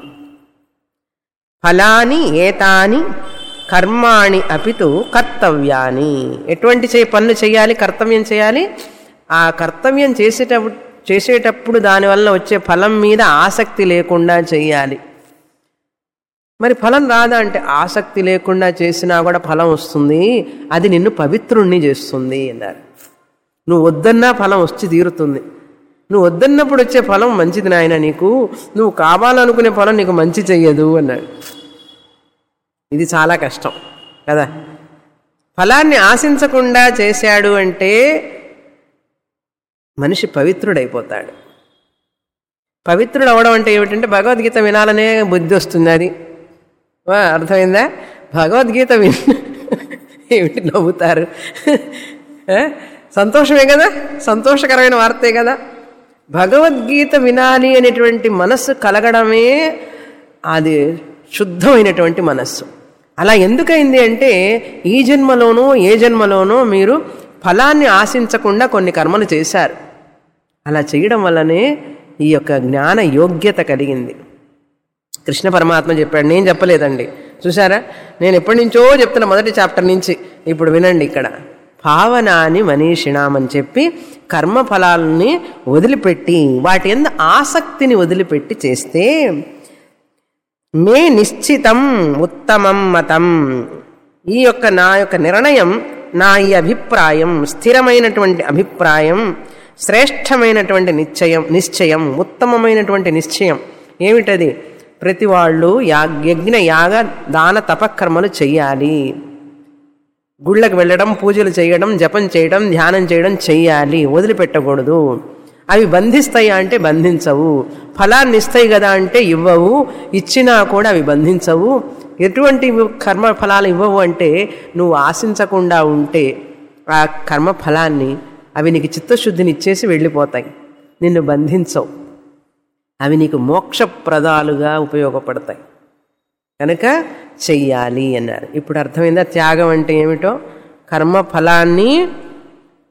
ఫలాని ఏతాని కర్మాణి అపితు కర్తవ్యాని ఎటువంటి చే పనులు చేయాలి కర్తవ్యం చేయాలి ఆ కర్తవ్యం చేసేటప్పుడు చేసేటప్పుడు దానివల్ల వచ్చే ఫలం మీద ఆసక్తి లేకుండా చేయాలి మరి ఫలం రాదా అంటే ఆసక్తి లేకుండా చేసినా కూడా ఫలం వస్తుంది అది నిన్ను పవిత్రుణ్ణి చేస్తుంది అన్నారు నువ్వు వద్దన్నా ఫలం వచ్చి తీరుతుంది నువ్వు వద్దన్నప్పుడు వచ్చే ఫలం మంచిది నాయన నీకు నువ్వు కావాలనుకునే ఫలం నీకు మంచి చెయ్యదు అన్నాడు ఇది చాలా కష్టం కదా ఫలాన్ని ఆశించకుండా చేశాడు అంటే మనిషి పవిత్రుడైపోతాడు పవిత్రుడు అవడం అంటే ఏమిటంటే భగవద్గీత వినాలనే బుద్ధి వస్తుంది అది వా, అర్థమైందా భగవద్గీత విన్ ఏమిటి నవ్వుతారు ఆ? సంతోషమే కదా సంతోషకరమైన వార్తే కదా భగవద్గీత వినాలి అనేటువంటి మనస్సు కలగడమే అది శుద్ధమైనటువంటి మనస్సు అలా ఎందుకైంది అంటే ఈ జన్మలోనూ ఏ జన్మలోనూ మీరు ఫలాన్ని ఆశించకుండా కొన్ని కర్మలు చేశారు అలా చేయడం వల్లనే ఈ యొక్క జ్ఞాన యోగ్యత కలిగింది కృష్ణ పరమాత్మ చెప్పాడు నేను చెప్పలేదండి చూసారా నేను ఎప్పటి నుంచో చెప్తున్న మొదటి చాప్టర్ నుంచి ఇప్పుడు వినండి ఇక్కడ భావనాని మనీషిణామని చెప్పి కర్మ ఫలాలని వదిలిపెట్టి వాటి ఎందు ఆసక్తిని వదిలిపెట్టి చేస్తే మే నిశ్చితం ఉత్తమం మతం ఈ యొక్క నా యొక్క నిర్ణయం నా ఈ అభిప్రాయం స్థిరమైనటువంటి అభిప్రాయం శ్రేష్టమైనటువంటి నిశ్చయం నిశ్చయం ఉత్తమమైనటువంటి నిశ్చయం ఏమిటది ప్రతి వాళ్ళు యా యజ్ఞ యాగ దాన తపకర్మలు చెయ్యాలి గుళ్ళకి వెళ్ళడం పూజలు చేయడం జపం చేయడం ధ్యానం చేయడం చెయ్యాలి వదిలిపెట్టకూడదు అవి బంధిస్తాయా అంటే బంధించవు ఫలాన్ని ఇస్తాయి కదా అంటే ఇవ్వవు ఇచ్చినా కూడా అవి బంధించవు ఎటువంటి కర్మ ఫలాలు ఇవ్వవు అంటే నువ్వు ఆశించకుండా ఉంటే ఆ కర్మ ఫలాన్ని అవి నీకు చిత్తశుద్ధిని ఇచ్చేసి వెళ్ళిపోతాయి నిన్ను బంధించవు అవి నీకు మోక్షప్రదాలుగా ఉపయోగపడతాయి కనుక చెయ్యాలి అన్నారు ఇప్పుడు అర్థమైందా త్యాగం అంటే ఏమిటో కర్మ ఫలాన్ని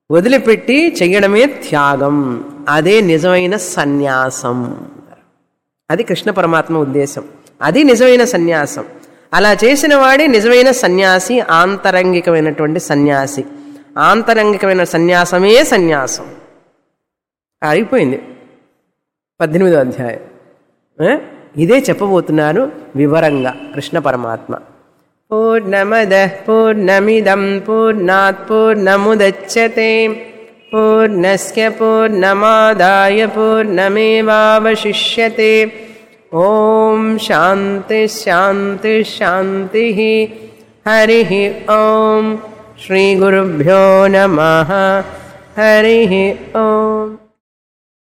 వదిలిపెట్టి చెయ్యడమే త్యాగం అదే నిజమైన సన్యాసం అది కృష్ణ పరమాత్మ ఉద్దేశం అది నిజమైన సన్యాసం అలా చేసిన వాడే నిజమైన సన్యాసి ఆంతరంగికమైనటువంటి సన్యాసి ఆంతరంగికమైన సన్యాసమే సన్యాసం అయిపోయింది పద్దెనిమిదో అధ్యాయం ఏ? ఇదే చెప్పబోతున్నారు వివరంగా కృష్ణ పరమాత్మ పూర్ణమద పూర్ణమిదం పూర్ణాత్ పూర్ణముదచ్చతే పూర్ణస్య పూర్ణమాదాయ పూర్ణమేవావశిష్యతే ఓం శాంతి శాంతి శాంతి హరి ఓం శ్రీ గురుభ్యో నమ హరి ఓం